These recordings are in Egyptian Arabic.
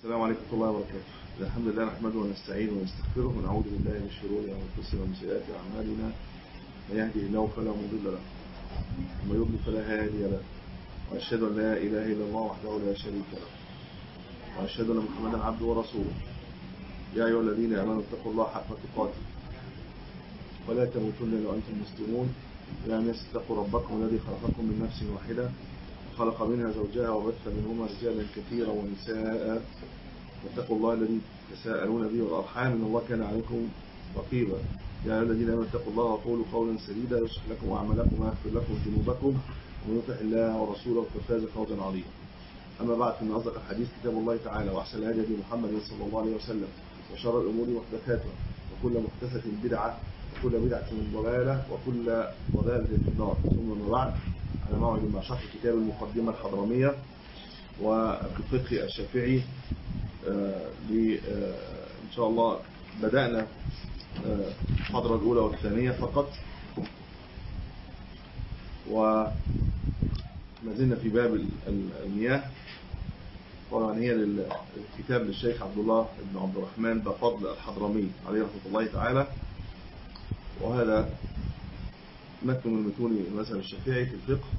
السلام عليكم ورحمة الله وبركاته الحمد لله نحمده ونستعينه ونستغفره ونعوذ بالله من شرور أنفسنا ومن سيئات أعمالنا من يهده الله فلا مضل له ومن يضلل فلا هادي له وأشهد أن لا إله إلا الله وحده لا شريك له وأشهد أن محمدا عبده ورسوله يا أيها الذين آمنوا اتقوا الله حق تقاته ولا تموتن إلا وأنتم مسلمون يا الناس اتقوا ربكم الذي خلقكم من نفس واحدة خلق منها زوجها وبث منهما رجالا كثيرا ونساء واتقوا الله الذي تساءلون به والأرحام إن الله كان عليكم رقيبا يا أيها الذين آمنوا اتقوا الله وقولوا قولا سديدا يصلح لكم أعمالكم ويغفر لكم ذنوبكم ومن يطع الله ورسوله فقد فاز فوزا عظيما أما بعد فإن أصدق الحديث كتاب الله تعالى وأحسن الهدي هدي محمد صلى الله عليه وسلم وشر الأمور محدثاتها وكل محدثة بدعة وكل بدعة ضلالة وكل ضلالة في النار ثم ما بعد على موعد مع شرح كتاب المقدمة الحضرمية وفي الفقه الشافعي آه إن شاء الله بدأنا آه الحضرة الأولى والثانية فقط وما زلنا في باب المياه طبعا هي الكتاب للشيخ عبد الله بن عبد الرحمن بفضل الحضرمي عليه رحمة الله تعالى وهذا متن من متون المذهب الشافعي في الفقه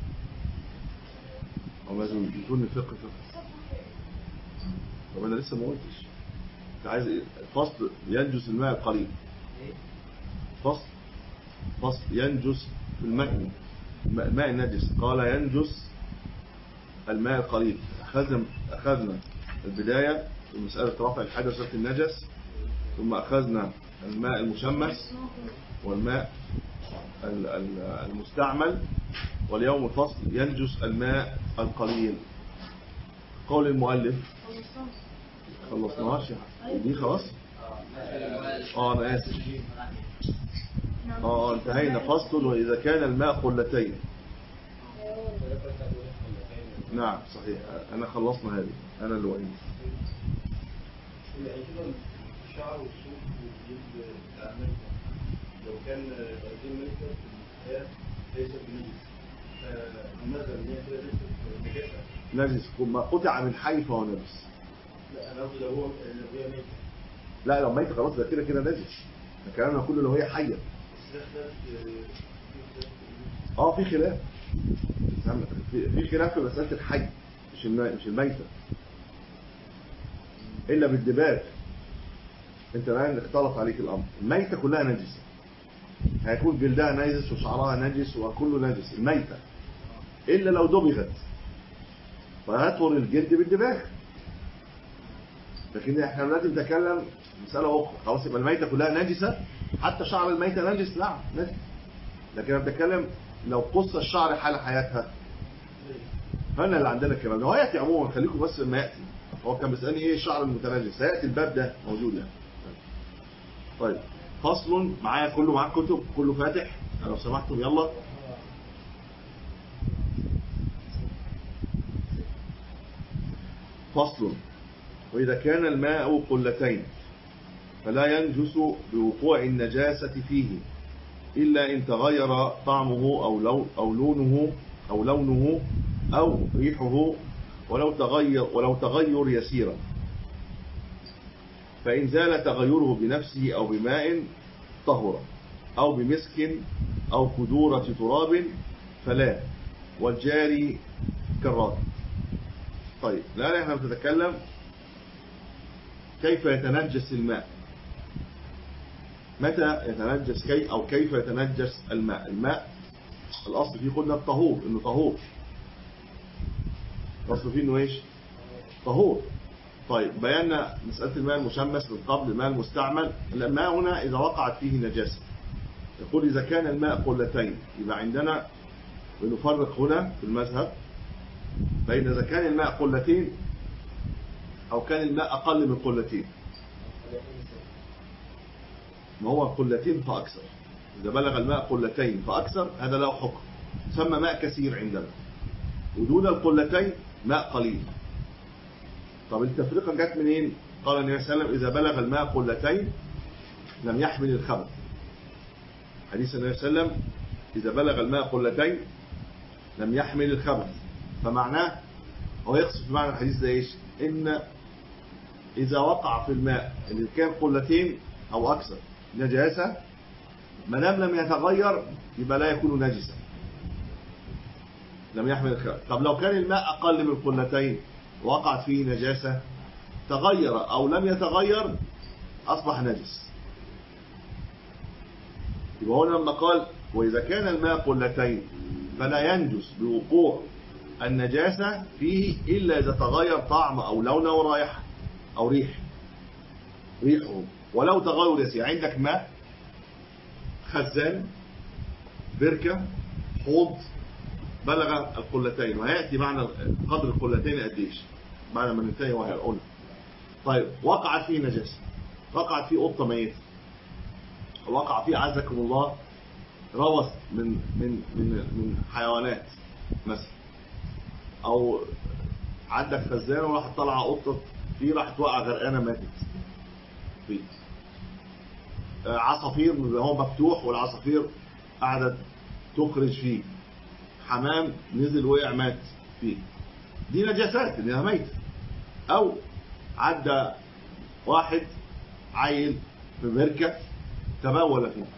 أو متون الفقه فقه طب أنا لسه ما قلتش أنت عايز إيه؟ فصل ينجس الماء القليل فصل فصل ينجس في المتن الماء النجس قال ينجس الماء القليل أخذنا أخذنا البداية في مسألة رفع الحدث في النجس ثم أخذنا الماء المشمس والماء المستعمل واليوم الفصل ينجس الماء القليل قول المؤلف خلصناش دي خلاص اه انا اسف اه انتهينا فصل واذا كان الماء قلتين نعم صحيح انا خلصنا هذه انا اللي وقيت الشعر والصوف والجلد بتاع الملكة لو كان غازين ملكة في الحياة ليس بنجس فالمثل ان هي كده ليست نجاسة نجس ما قطع من حي فهو نجس لا انا قصدي لو هو لو هي ميتة لا لو ميت خلاص ده كده كده نجس كلامنا كله لو هي حيه بس ده اختلاف اه في خلاف في في خلاف في مساله الحي مش الم- مش الميته الا بالدباغ انت الان اختلط عليك الامر الميته كلها نجسه هيكون جلدها نجس وشعرها نجس وكله نجس الميته الا لو دبغت فهتطهر الجلد بالدباغ لكن احنا دلوقتي بنتكلم مساله اخرى خلاص يبقى الميته كلها نجسه حتى شعر الميته نجس نعم نجس لكن انا بتكلم لو قص الشعر حال حياتها فانا اللي عندنا الكلام ده هو ياتي عموما خليكم بس لما ياتي هو كان بيسالني ايه الشعر المتنجس هياتي الباب ده موجود يعني طيب فصل معايا كله معاك كتب كله فاتح لو سمحتم يلا فصل وإذا كان الماء قلتين فلا ينجس بوقوع النجاسة فيه إلا إن تغير طعمه أو, لو أو لونه أو لونه أو ريحه ولو تغير ولو تغير يسيرا فإن زال تغيره بنفسه أو بماء طهر أو بمسك أو كدورة تراب فلا والجاري كالراكب طيب الآن احنا بنتكلم كيف يتنجس الماء متى يتنجس كي أو كيف يتنجس الماء الماء الأصل فيه قلنا الطهور إنه طهور الأصل فيه إنه إيش طهور طيب بينا مسألة الماء المشمس من قبل الماء المستعمل الماء هنا إذا وقعت فيه نجاسة يقول إذا كان الماء قلتين يبقى عندنا بنفرق هنا في المذهب بين إذا كان الماء قلتين أو كان الماء أقل من قلتين ما هو قلتين فأكثر إذا بلغ الماء قلتين فأكثر هذا له حكم يسمى ماء كثير عندنا ودون القلتين ماء قليل طب التفرقة جت منين قال النبي صلى الله عليه وسلم إذا بلغ الماء قلتين لم يحمل الخبث حديث النبي صلى الله عليه وسلم إذا بلغ الماء قلتين لم يحمل الخبث فمعناه هو يقصد في معنى الحديث ده إيش إن إذا وقع في الماء اللي كان قلتين أو أكثر نجاسة ما دام لم يتغير يبقى لا يكون نجسا لم يحمل الخبث طب لو كان الماء أقل من قلتين وقعت فيه نجاسة تغير أو لم يتغير أصبح نجس يبقى هنا لما قال وإذا كان الماء قلتين فلا ينجس بوقوع النجاسة فيه إلا إذا تغير طعم أو لون أو رائحة أو ريح ريحه ولو تغير يسير عندك ماء خزان بركة حوض بلغ القلتين وهيأتي معنى قدر القلتين قد ايش بعد ما ننتهي وهيقول طيب وقعت فيه نجاسة وقعت فيه قطة ميتة وقع فيه عزكم الله روث من من من من حيوانات مثلا او عندك خزان وراح طالعه قطه فيه راح توقع غرقانه ماتت فيه عصافير هو مفتوح والعصافير قعدت تخرج فيه حمام نزل وقع مات فيه دي نجاسات انها ميتة او عدى واحد عيل في بركة تبول فيه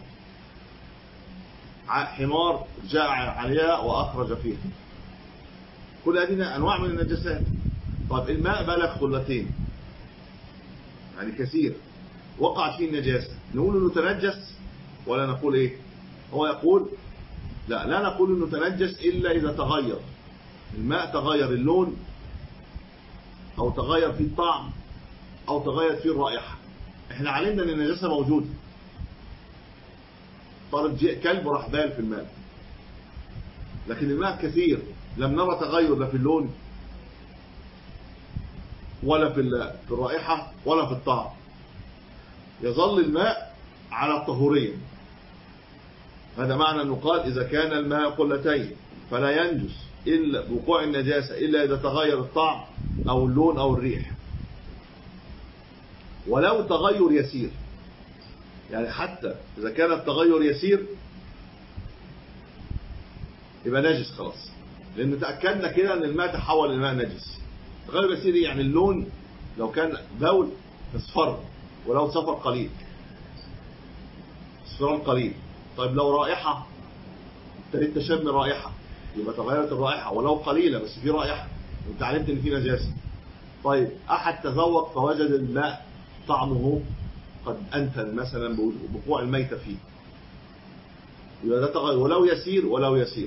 حمار جاء عليها واخرج فيها كل هذه انواع من النجاسات طيب الماء بلغ قلتين يعني كثير وقع فيه النجاسة نقول انه تنجس ولا نقول ايه هو يقول لا لا نقول انه تنجس الا اذا تغير الماء تغير اللون او تغير فيه الطعم او تغير فيه الرائحة احنا علمنا ان النجاسة موجودة طارت جاء كلب راح بال في الماء لكن الماء كثير لم نرى تغير لا في اللون ولا في في الرائحة ولا في الطعم يظل الماء على الطهورية هذا معنى أنه قال إذا كان الماء قلتين فلا ينجس إلا بوقوع النجاسة إلا إذا تغير الطعم أو اللون أو الريح ولو تغير يسير يعني حتى إذا كان التغير يسير يبقى نجس خلاص لأن تأكدنا كده أن الماء تحول لماء نجس تغير يسير يعني اللون لو كان بول اصفر ولو صفر قليل اصفران قليل طيب لو رائحة ابتديت تشم رائحة يبقى تغيرت الرائحة ولو قليلة بس في رائحة وانت علمت ان في نجاسة طيب احد تذوق فوجد الماء طعمه قد انتن مثلا بوقوع الميتة فيه يبقى ده تغير ولو يسير ولو يسير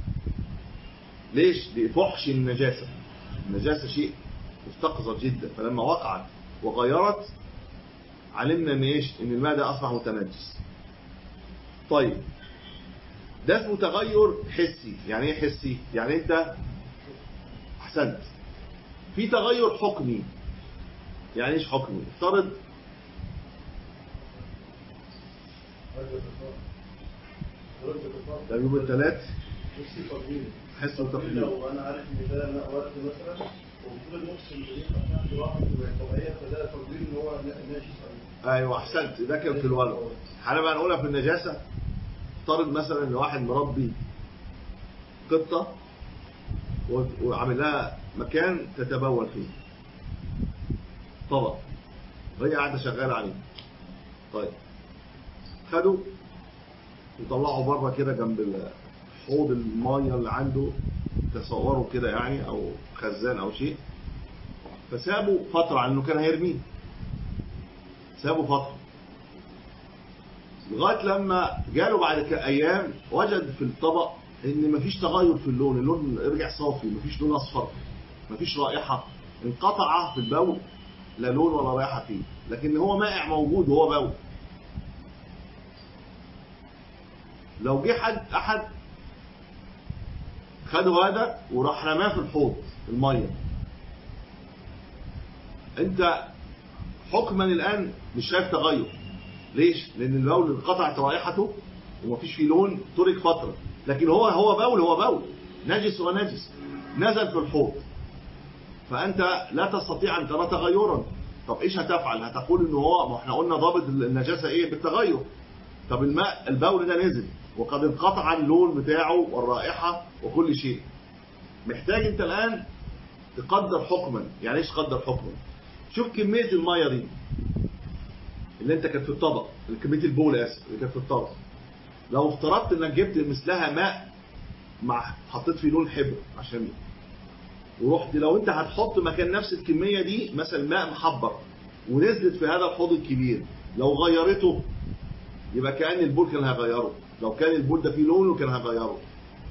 ليش لفحش النجاسة النجاسة شيء مستقذر جدا فلما وقعت وغيرت علمنا ان ايش ان الماء ده اصبح متنجس طيب ده اسمه تغير حسي يعني ايه حسي يعني انت احسنت في تغير حكمي يعني ايش حكمي افترض ده يوم الثلاث حس وتقدير لو انا عارف ان ده ماء ورد مثلا ومفروض نفس الريحه بتاعته واحد طبيعيه فده تقدير ان هو ناجس ايوه احسنت ده كان في الولد احنا بقى نقولها في النجاسه افترض مثلا ان واحد مربي قطه وعامل لها مكان تتبول فيه طبق وهي قاعده شغاله عليه طيب خدوا وطلعوا بره كده جنب حوض الميه اللي عنده تصوروا كده يعني او خزان او شيء فسابوا فتره على انه كان هيرميه سابوا فتره لغايه لما جاله بعد ايام وجد في الطبق ان مفيش تغير في اللون اللون رجع صافي مفيش لون اصفر مفيش رائحه انقطع في البول لا لون ولا رائحه فيه لكن هو مائع موجود وهو بول لو جه حد احد خدوا هذا وراح رماه في الحوض الميه انت حكما الان مش شايف تغير ليش لان البول انقطعت رائحته ومفيش فيه لون ترك فتره لكن هو هو بول هو بول نجس ونجس نزل في الحوض فانت لا تستطيع ان ترى تغيرا طب ايش هتفعل هتقول ان هو ما احنا قلنا ضابط النجاسه ايه بالتغير طب الماء البول ده نزل وقد انقطع اللون بتاعه والرائحة وكل شيء محتاج انت الآن تقدر حكما يعني ايش تقدر حكما شوف كميه الميه دي اللي انت كانت في الطبق اللي كميه البول اسف اللي كانت في الطبق لو افترضت انك جبت مثلها ماء مع حطيت فيه لون حبر عشان ورحت لو انت هتحط مكان نفس الكميه دي مثلا ماء محبر ونزلت في هذا الحوض الكبير لو غيرته يبقى كأن البول كان هيغيره لو كان البول ده فيه لونه كان هيغيره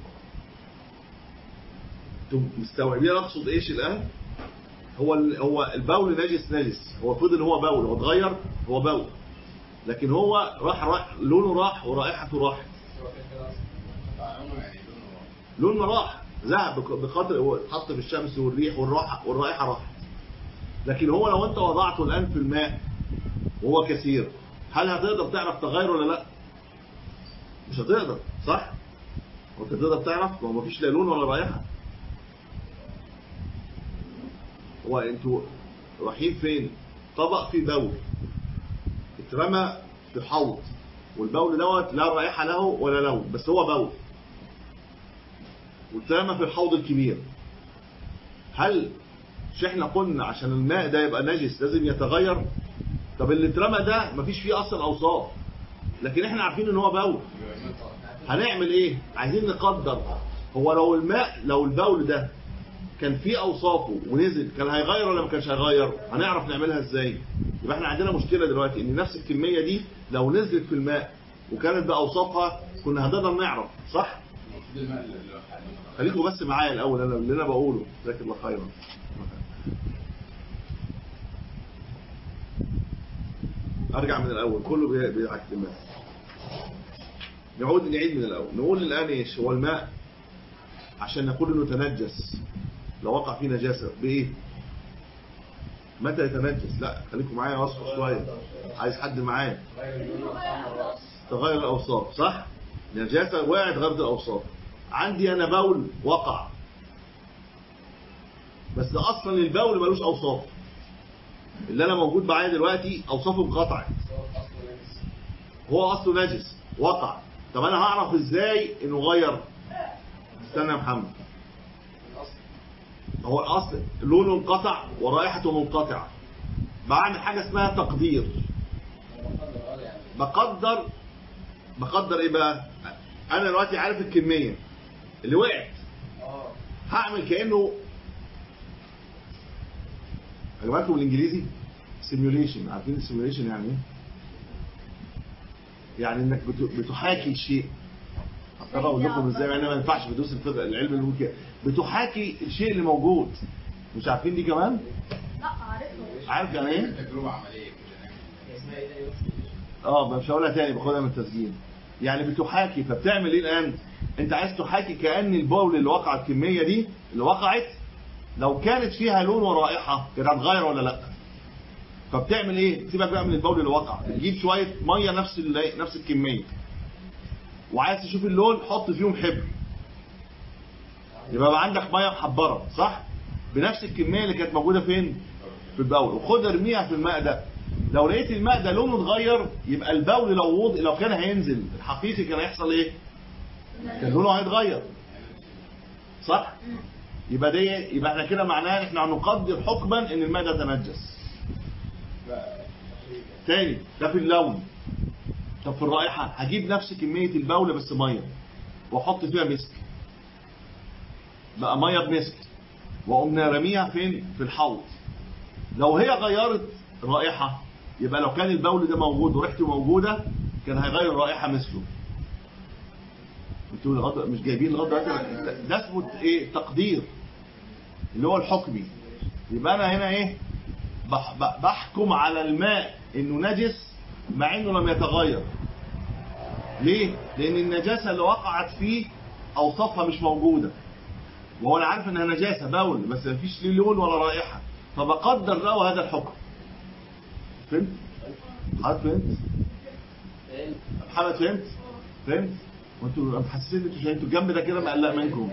انتم مستوعبين أنا اقصد ايش الان هو ال- هو البول نجس نجس هو فضل هو بول هو اتغير هو بول لكن هو راح راح لونه راح ورائحته راحت هو كده كده اصلا طعمه يعني لونه واحد. لون ما راح ذهب بق- بقدر هو اتحط في الشمس والريح والراحه والرائحه راحت لكن هو لو انت وضعته الان في الماء وهو كثير هل هتقدر تعرف تغير ولا لا مش هتقدر صح وانت تقدر تعرف ما هو مفيش لا لون ولا رائحه هو انتوا رايحين فين طبق فيه بول اترمى في حوض والبول دوت لا رائحه له ولا لون بس هو بول واترمى في الحوض الكبير هل مش احنا قلنا عشان الماء ده يبقى نجس لازم يتغير طب اللي اترمى ده مفيش فيه اصلا اوصاف لكن احنا عارفين ان هو بول بيبقى الماء طالع. هنعمل ايه عايزين نقدر هو لو الماء لو البول ده كان فيه اوصافه ونزل كان هيغير ولا ما كانش هيغير هنعرف نعملها ازاي يبقى احنا عندنا مشكله دلوقتي ان نفس الكميه دي لو نزلت في الماء وكانت باوصافها كنا هنقدر نعرف صح المفروض الماء اللي اللي هو حاجة. خليكم بس معايا الاول انا اللي انا بقوله جزاك الله خيرا ارجع من الاول كله بي- بيعكس الماء نعود نعيد من الاول نقول الان ايش هو الماء عشان نقول انه تنجس لو وقع فيه نجاسه بايه متى يتنجس لا خليكم معايا واصفوا شويه عايز حد معايا غير اللون وطعم الرأس. تغير الأوصاف صح؟ نجاسة وقعت غيرت الأوصاف عندي أنا بول وقع بس أصلا البول ملوش أوصاف اللي أنا موجود معايا دلوقتي أوصافه انقطعت هو أصله نجس. هو أصله نجس وقع طب أنا هعرف إزاي إنه غير استنى يا محمد الأصل. هو الأصل لونه انقطع ورائحته منقطعة بعمل حاجة اسمها تقدير هو مقدر اه يعني. بقدر بقدر ايه بقى انا دلوقتي عارف الكميه اللي وقعت اه هعمل كانه يا جماعه بالانجليزي سيميوليشن عارفين السيميوليشن يعني ايه يعني انك بت- بتحاكي الشيء هبقى اقول لكم ازاي يعني ما ينفعش بدوس الفقه العلم اللي ممكن بتحاكي الشيء اللي موجود مش عارفين دي كمان لا عارفه عارف يعني ايه تجربة عملية كده يعني. اسمها ايه ده يوسف؟ اه مش هقولها تاني باخدها من التسجيل يعني بتحاكي فبتعمل ايه الان انت عايز تحاكي كأن البول اللي وقع الكمية دي اللي وقعت لو كانت فيها لون ورائحة كانت هتغير ولا لا فبتعمل ايه سيبك بقى من البول اللي وقع تجيب شوية مية نفس ال- نفس الكمية وعايز تشوف اللون حط فيهم حبر يبقى بقى عندك مية محبرة صح بنفس الكمية اللي كانت موجودة فين في البول وخد ارميها في الماء ده لو لقيت الماء ده لونه اتغير يبقى البول لو وض... لو كان هينزل الحقيقي كان هيحصل ايه كان لونه هيتغير صح يبقى دي يبقى احنا كده معناها ان احنا هنقدر حكما ان الماء ده تنجس بقى تاني ده في اللون طب في الرائحة هجيب نفس كمية البول بس مية واحط فيها مسك بقى مية بمسك واقوم راميها فين في الحوض لو هي غيرت الرائحة يبقى لو كان البول ده موجود وريحته موجودة كان هيغير الرائحة مثله انتوا لغاية مش جايبين لغاية دلوقتي ده اسمه ايه تقدير اللي هو الحكمي يبقى انا هنا ايه بح- ب- بحكم على الماء انه نجس مع انه لم يتغير ليه لان النجاسة اللي وقعت فيه اوصافها مش موجودة وهو انا عارف انها نجاسة بول بس مفيش ليه لون ولا رائحة فبقدر له هذا الحكم فهمت حضرتك فهمت محمد فهمت فهمت وانتوا محسسين انتوا شايفين انتوا الجنب ده كده مقلق منكم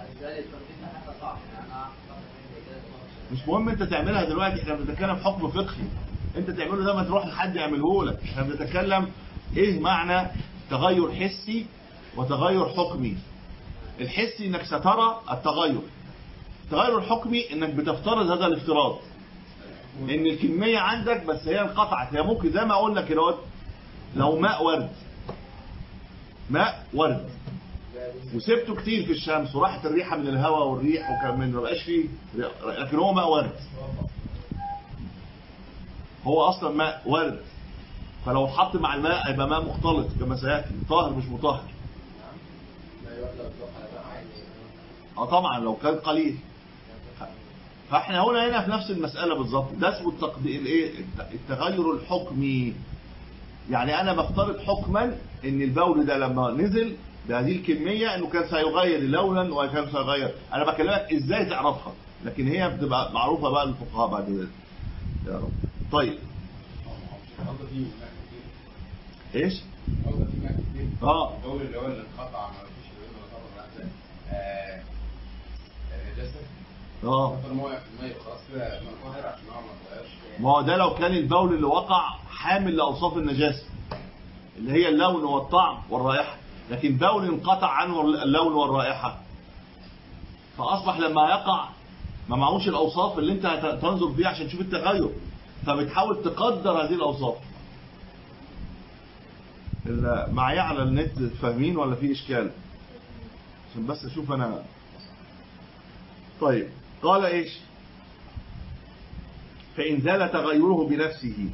مش مهم انت تعملها دلوقتي احنا بنتكلم حكم فقهي انت تعمله ده ما تروح لحد يعمله لك احنا بنتكلم ايه معنى تغير حسي وتغير حكمي الحسي انك سترى التغير التغير الحكمي انك بتفترض هذا الافتراض ان الكميه عندك بس هي انقطعت هي ممكن زي ما اقول لك كده اهوت، لو ماء ورد ماء ورد وسبته كتير في الشمس وراحت الريحه من الهواء والريح وكان من ما بقاش فيه لكن هو ماء ورد هو اصلا ماء ورد فلو اتحط مع الماء هيبقى ماء مختلط كما سياتي طاهر مش مطهر لا يوقف لو تروح على بقى عادي اه طبعا لو كان قليل فاحنا هنا هنا في نفس المسألة بالظبط ده اسمه التقدير الايه التغير الحكمي يعني انا بفترض حكما ان البول ده لما نزل بهذه الكمية انه كان سيغير لونا وكان سيغير انا بكلمك ازاي تعرفها لكن هي بتبقى معروفة بقى للفقهاء بعد ذلك يا رب طيب قصدي فيه ماء كتير ايش قصدي فيه ماء كتير اه الدول اللي هو اللي انقطع ما فيش لون ولا طبع ولا حاجه آه، آه، نجاسه اه حط الميه في الميه وخلاص كده منقهر عشان هو ما تغيرش ما هو ده لو كان البول اللي وقع حامل لأوصاف النجاسة اللي هي اللون والطعم والرائحة لكن بول انقطع عنه اللون والرائحة فأصبح لما يقع ما معهوش الأوصاف اللي انت هت- تنظر فيها عشان تشوف التغير فبتحاول تقدر هذه الأوصاف ال- معايا على النت فاهمين ولا في إشكال عشان بس أشوف أنا طيب قال إيش فإن زال تغيره بنفسه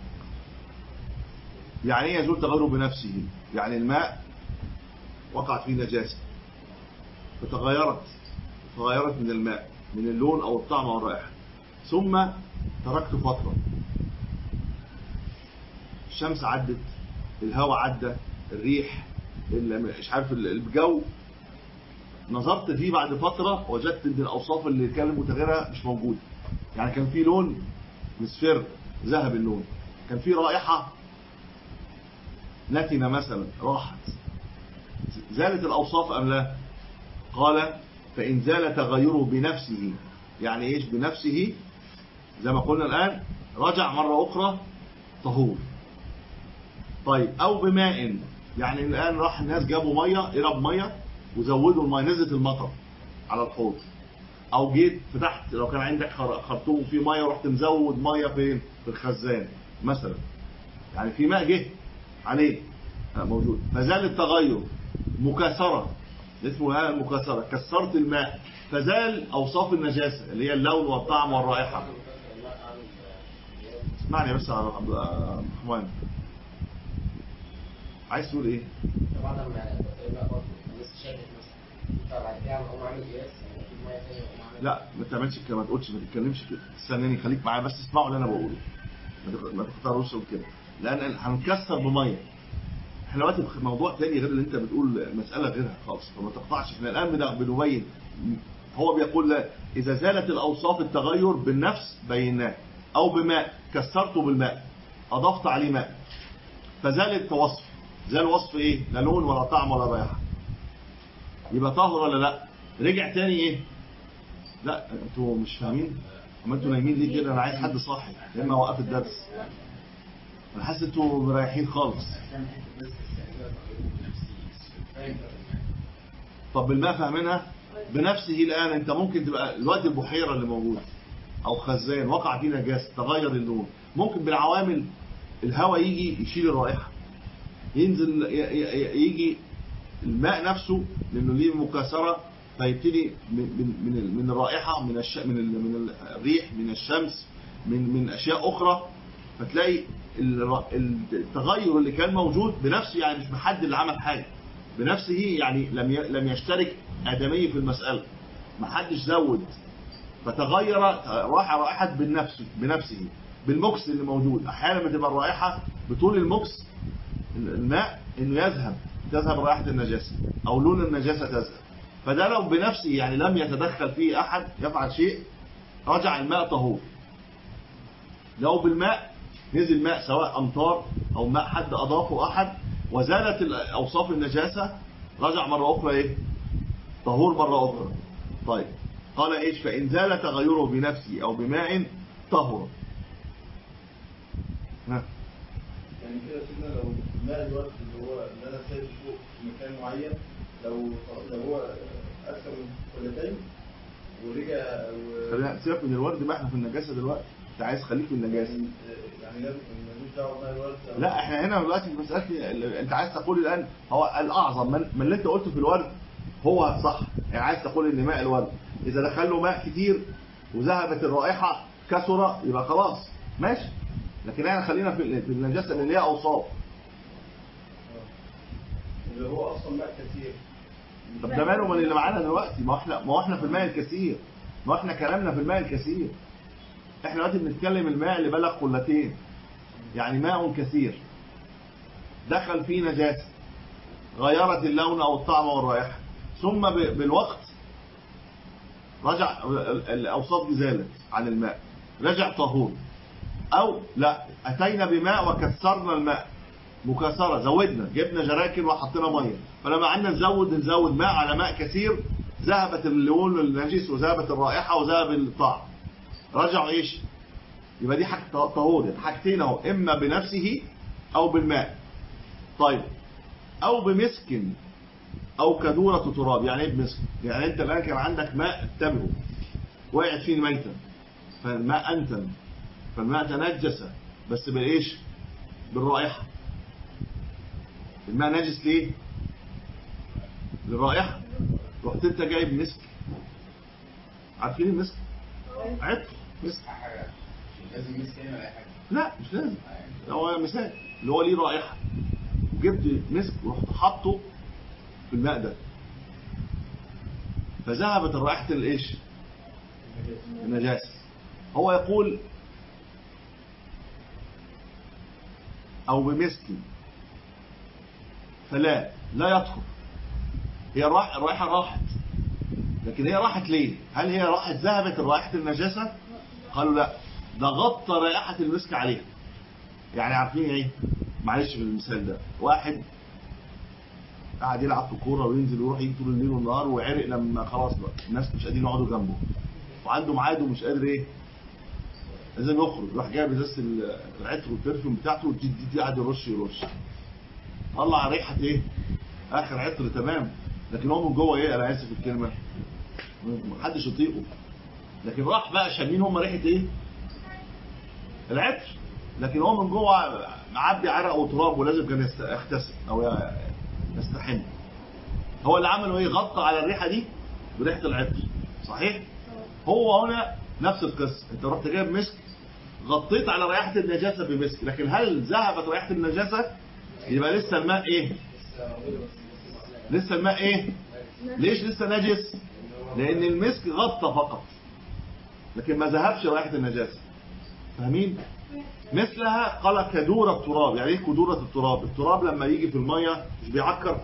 يعني ايه يزول تغيره بنفسه يعني الماء وقعت فيه نجاسة فتغيرت تغيرت من الماء من اللون أو الطعم أو الرائحة ثم تركت فترة الشمس عدت الهواء عدى الريح ال- مش عارف ال- الجو نظرت فيه بعد فترة وجدت ان الأوصاف اللي كان متغيرة مش موجودة يعني كان في لون مصفر ذهب اللون كان في رائحة نتنة مثلا راحت زالت الأوصاف أم لا قال فإن زال تغيره بنفسه يعني إيش بنفسه زي ما قلنا الآن رجع مرة أخرى طهور طيب أو بماء يعني الآن راح الناس جابوا مية قرب مية وزودوا المية نزلت المطر على الحوض او جيت فتحت لو كان عندك خر- خرطوم فيه ميه ورحت مزود ميه فين في الخزان مثلا يعني في ماء جه عليه آه، موجود فزال التغير مكاثره اسمه هذا المكاثره كسرت الماء فزال اوصاف النجاسه اللي هي اللون والطعم والرائحه اسمعني بس يا عبد عبد الرحمن عايز تقول ايه طبعا لما الماء برضه لسه شاكك مثلا فبعد كده اقوم عامل قياس يعني اجيب ميه ثانيه واقوم عامل لا ما تعملش كده ما تقولش ما تتكلمش كده استناني خليك معايا بس اسمعوا اللي انا بقوله ما تخ- ما تختاروش كده لان هنكسر بميه احنا دلوقتي في موضوع تاني غير اللي انت بتقول مساله غيرها خالص فما تقطعش احنا الان بن- بنبين هو بيقول لا اذا زالت الاوصاف التغير بالنفس بيناه او بماء كسرته بالماء اضفت عليه ماء فزال الوصف زال وصف ايه لا لون ولا طعم ولا رائحه يبقى طاهر ولا لا رجع تاني ايه لا انتوا مش فاهمين اما انتوا نايمين ليه كده انا عايز حد صاحي يا اما اوقف الدرس انا حاسس انتوا مريحين خالص عشان حته بس السعيده تغيره بنفسي فاهم طب بالماء فاهمينها بنفسه الان انت ممكن تبقى دلوقتي البحيره اللي موجوده او خزان وقع فيه نجاسه تغير اللون ممكن بالعوامل الهواء يجي يشيل الرائحه ينزل ي- ي- يجي الماء نفسه لانه ليه مكاثره فيبتدي من من من, من الرائحه من الش من ال- من الريح من الشمس من من اشياء اخرى فتلاقي الر- التغير اللي كان موجود بنفسه يعني مش بحد اللي عمل حاجه بنفسه يعني لم ي- لم يشترك ادمي في المساله ما حدش زود فتغير راح رائحه بالنفس بنفسه بالمكس اللي موجود احيانا بتبقى الرائحه بطول المكس الماء انه يذهب تذهب رائحه النجاسه او لون النجاسه تذهب فده لو بنفسه يعني لم يتدخل فيه احد يفعل شيء رجع الماء طهور لو بالماء نزل ماء سواء امطار او ماء حد اضافه احد وزالت ال- اوصاف النجاسه رجع مره اخرى ايه طهور مره اخرى طيب قال ايش فان زال تغيره بنفسه او بماء طهر ها يعني كده سيدنا لو ماء الوقت اللي هو اللي انا سايبه فوق في مكان معين لو لو هو اكثر من قلتين ورجع و... خلينا سيبك من الورد بقى احنا في النجاسه دلوقتي انت عايز تخليك في النجاسه يعني لازم ملوش دعوه بماء الورد أو- لا احنا هنا دلوقتي في مساله ال- انت عايز تقول الان هو الاعظم من, من اللي انت قلته في الورد هو صح يعني عايز تقول ان ماء الورد اذا دخل له ماء كتير وذهبت الرائحه كثر يبقى خلاص ماشي لكن احنا خلينا في في النجاسه اللي ليها اوصاف اللي هو اصلا ماء كثير طب ده ماله من اللي معانا دلوقتي ما هو احنا ما هو احنا في الماء الكثير ما هو احنا كلامنا في الماء الكثير احنا دلوقتي بنتكلم الماء اللي بلغ قلتين يعني ماء كثير دخل فيه نجاسه غيرت اللون او الطعم والرائحه ثم ب- بالوقت رجع ال- الاوصاف دي زالت عن الماء رجع طهور او لا اتينا بماء وكسرنا الماء مكاثره زودنا جبنا جراكن وحطينا ميه فلما قعدنا نزود نزود ماء على ماء كثير ذهبت اللون النجس وذهبت الرائحه وذهب الطعم رجعوا ايش يبقى دي حاجه طهور يبقى حاجتين اهو اما بنفسه او بالماء طيب او بمسك او كدوره تراب يعني ايه بمسك يعني انت الان كان عندك ماء انتبهوا وقعت فيه الميته فالماء انتن فالماء تنجس بس بالايش بالرائحه الماء نجس ليه للرائحه رحت انت جايب مسك عارفين المسك عطر مسك حاجه مش لازم مسك هنا ولا اي حاجه لا مش لازم هو مثال اللي هو ليه رائحه جبت مسك ورحت حاطه في الماء ده فذهبت رائحه الايش النجاسه هو يقول او بمسك فلا لا يطهر هي الراح- الرائحه راحت لكن هي راحت ليه هل هي راحت ذهبت رائحه النجاسه قالوا لا ده غطى رائحه المسك عليها يعني عارفين ايه معلش في المثال ده واحد قاعد يلعب في كوره وينزل ويروح يجي طول الليل والنهار وعرق لما خلاص بقى الناس مش قادرين يقعدوا جنبه وعنده ميعاد ومش قادر ايه لازم يخرج يروح جايب ازازه العطر والبرفيوم بتاعته وتدي دي قاعد يرش يرش طلع ريحه ايه اخر عطر تمام لكن هو من جوه ايه انا اسف في الكلمه محدش يطيقه لكن راح بقى شامين هم ريحه ايه العطر لكن هو من جوه معبي عرق وتراب ولازم كان يست- يغتسل او يستحم هو اللي عمله ايه غطى على الريحه دي بريحه العطر صحيح هو هنا نفس القصه انت رحت جايب مسك غطيت على رائحه النجاسه بمسك لكن هل ذهبت رائحه النجاسه يبقى لسه الماء ايه لسه الماء ايه ليش لسه نجس لان المسك غطى فقط لكن ما ذهبش رائحه النجاسه فاهمين مثلها قال كدورة التراب يعني ايه كدورة التراب التراب لما يجي في المية مش بيعكر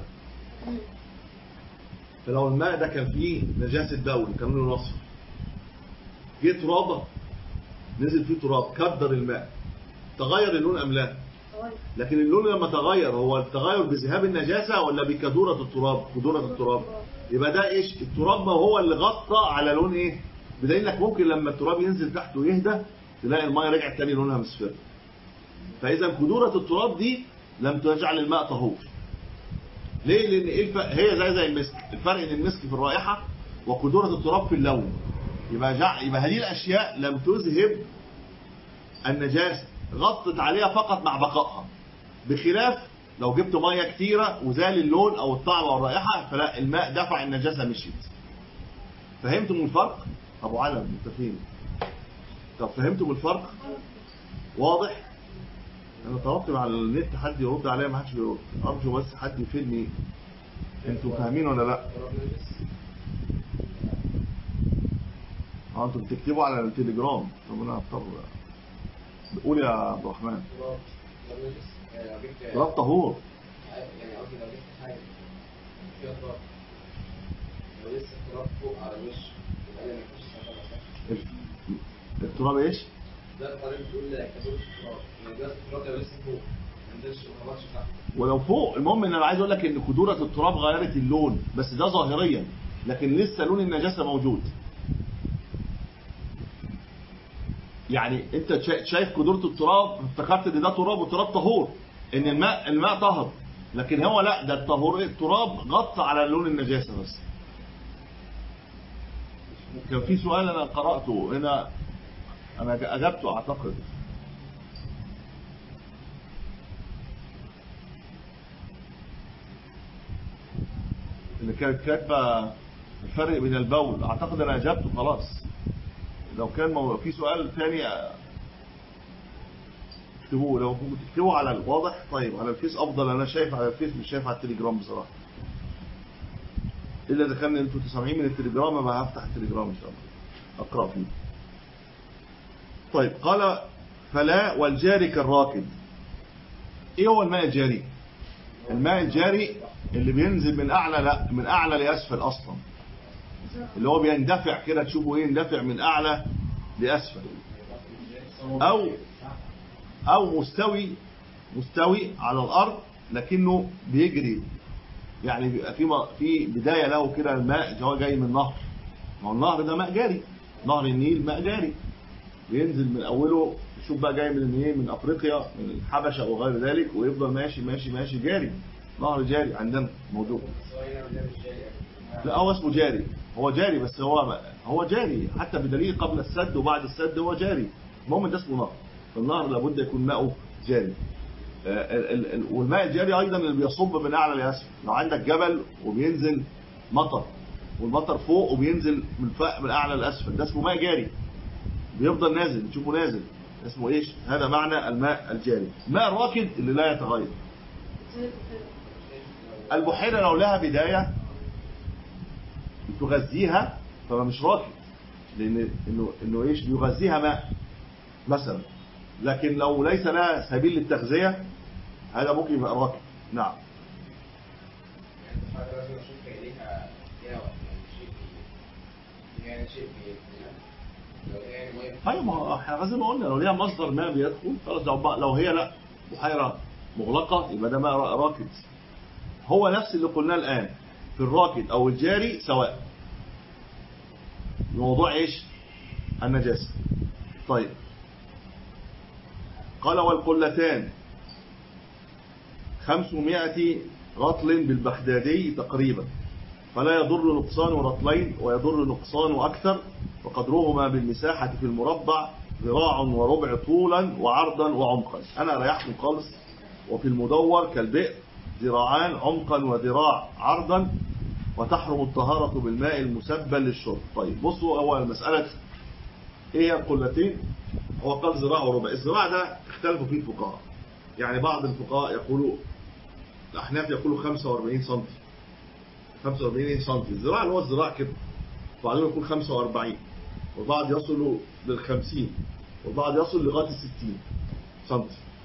فلو الماء ده كان فيه نجاسة بول كان لونه اصفر جه ترابة نزل فيه تراب كدر الماء تغير اللون ام لا لكن اللون لما تغير هو التغير بذهاب النجاسة ولا بكدورة التراب كدورة التراب يبقى ده ايش التراب ما هو اللي غطى على لون ايه بدليل انك ممكن لما التراب ينزل تحت ويهدى تلاقي الماء رجعت تاني لونها مصفر فاذا كدورة التراب دي لم تجعل الماء طهور ليه لان ايه الفرق هي زي زي المسك الفرق ان المسك في الرائحة وكدورة التراب في اللون يبقى جع... يبقى هذه الاشياء لم تذهب النجاسة غطت عليها فقط مع بقائها بخلاف لو جبت ميه كتيره وزال اللون او الطعم او الرائحه فلا الماء دفع النجاسه مشيت فهمتم الفرق ابو علم انت فين طب فهمتم الفرق واضح انا طلبت على النت حد يرد عليا ما حدش بيرد ارجو بس حد يفيدني انتوا فاهمين ولا لا اه انتوا بتكتبوا على التليجرام طب انا هضطر قول يا عبد الرحمن تراب طهور يعني قصدي لو جبت حاجه فيها تراب لو لسه التراب فوق على الوش يبقى انا مفيش سفر ال- التراب ايش ده الطريق بتقول كدور التراب يعني ده التراب لو لسه فوق ما نزلش ما خبطش تحت ولو فوق المهم ان انا عايز اقول لك ان كدوره التراب غيرت اللون بس ده ظاهريا لكن لسه لون النجاسه موجود يعني انت شا- شايف كدوره التراب افتكرت ان ده تراب والتراب طهور ان الماء الماء طهر لكن هو لا ده الطهور التراب غطى على لون النجاسه بس كان في سؤال انا قراته هنا انا اجبته اعتقد اللي كانت كاتبه الفرق بين البول اعتقد انا اجبته خلاص لو كان مو... في سؤال ثاني اكتبوه لو كنتوا تكتبوا على الواضح طيب على الفيس افضل انا شايف على الفيس مش شايف على التليجرام بصراحه الا اذا كان انتوا تسمعين من التليجرام ما هفتح التليجرام ان شاء الله اقرا فيه طيب قال فلا والجاري كالراكد ايه هو الماء الجاري الماء الجاري اللي بينزل من اعلى لا من اعلى لاسفل اصلا اللي هو بيندفع كده تشوفوا ايه يندفع من اعلى لاسفل او او مستوي مستوي على الارض لكنه بيجري يعني بيبقى في م- في بدايه له كده الماء هو جاي من نهر ما هو النهر ده ماء جاري نهر النيل ماء جاري بينزل من اوله شوف بقى جاي من ايه من افريقيا من الحبشه او غير ذلك ويفضل ماشي ماشي ماشي جاري نهر جاري عندنا موجود بس هو هنا ده مش جاي لا هو اسمه جاري هو جاري بس هو هو جاري حتى بدليل قبل السد وبعد السد هو جاري المهم ده اسمه نهر فالنهر لابد يكون ماؤه جاري آه، ال- ال- ال- والماء الجاري ايضا اللي بيصب من اعلى لاسفل لو عندك جبل وبينزل مطر والمطر فوق وبينزل من فوق من اعلى لاسفل ده اسمه ماء جاري بيفضل نازل تشوفه نازل اسمه ايش هذا معنى الماء الجاري الماء الراكد اللي لا يتغير البحيرة لو لها بداية تغذيها فما مش راكد لان انه انه ايش بيغذيها ماء مثلا لكن لو ليس لها سبيل للتغذية هذا ممكن يبقى راكد نعم يعني انت حضرتك لازم اشوف هي ليها ليها وقت يعني شيء بي- يعني شيء بي- لو هي يعني ميه ايوه ما هو احنا زي ما قلنا لو ليها مصدر ماء بيدخل خلاص لو بقى- لو هي لا بحيرة مغلقة يبقى ده ماء را- راكد هو نفس اللي قلناه الآن في الراكد أو الجاري سواء الموضوع ايش النجاسة طيب قال والقلتان خمسمائة رطل بالبغدادي تقريبا فلا يضر نقصان رطلين ويضر نقصان أكثر وقدرهما بالمساحة في المربع ذراع وربع طولا وعرضا وعمقا أنا ريحكم خالص وفي المدور كالبئر ذراعان عمقا وذراع عرضا وتحرم الطهارة بالماء المسبل للشرب طيب بصوا هو المسألة ايه هي القلتين هو قال ذراع وربع الذراع ده اختلفوا فيه الفقهاء يعني بعض الفقهاء يقولوا الأحناف يقولوا 45 سم 45 سم الذراع اللي هو الذراع كده وبعدين يكون 45 والبعض يصل لل 50 والبعض يصل لغايه ال 60 سم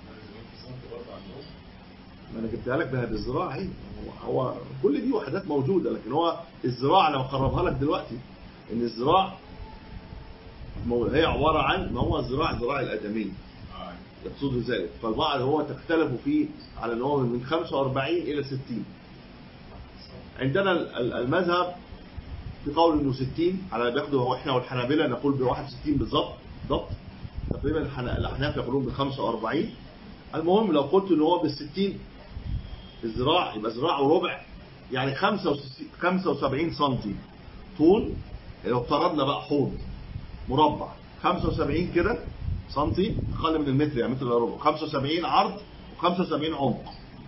ما انا جبتها لك بهذه الذراع اهي هو, هو كل دي وحدات موجوده لكن هو الذراع لو قربها لك دلوقتي ان الذراع مو- هي عباره عن ما هو الذراع الذراع الادمي يقصد ذلك فالبعض هو تختلف فيه على ان هو من 45 الى 60 عندنا ال- ال- المذهب في قول انه 60 على بياخدوا احنا والحنابلة نقول ب 61 بالظبط بالظبط تقريبا الحن- الاحناف يقولون ب 45 المهم لو قلت ان هو بال 60 الذراع يبقى ذراع وربع يعني 65 75 سم طول لو افترضنا بقى حوض مربع 75 كده سنتي اقل من المتر يعني متر الا ربع 75 عرض و75 عمق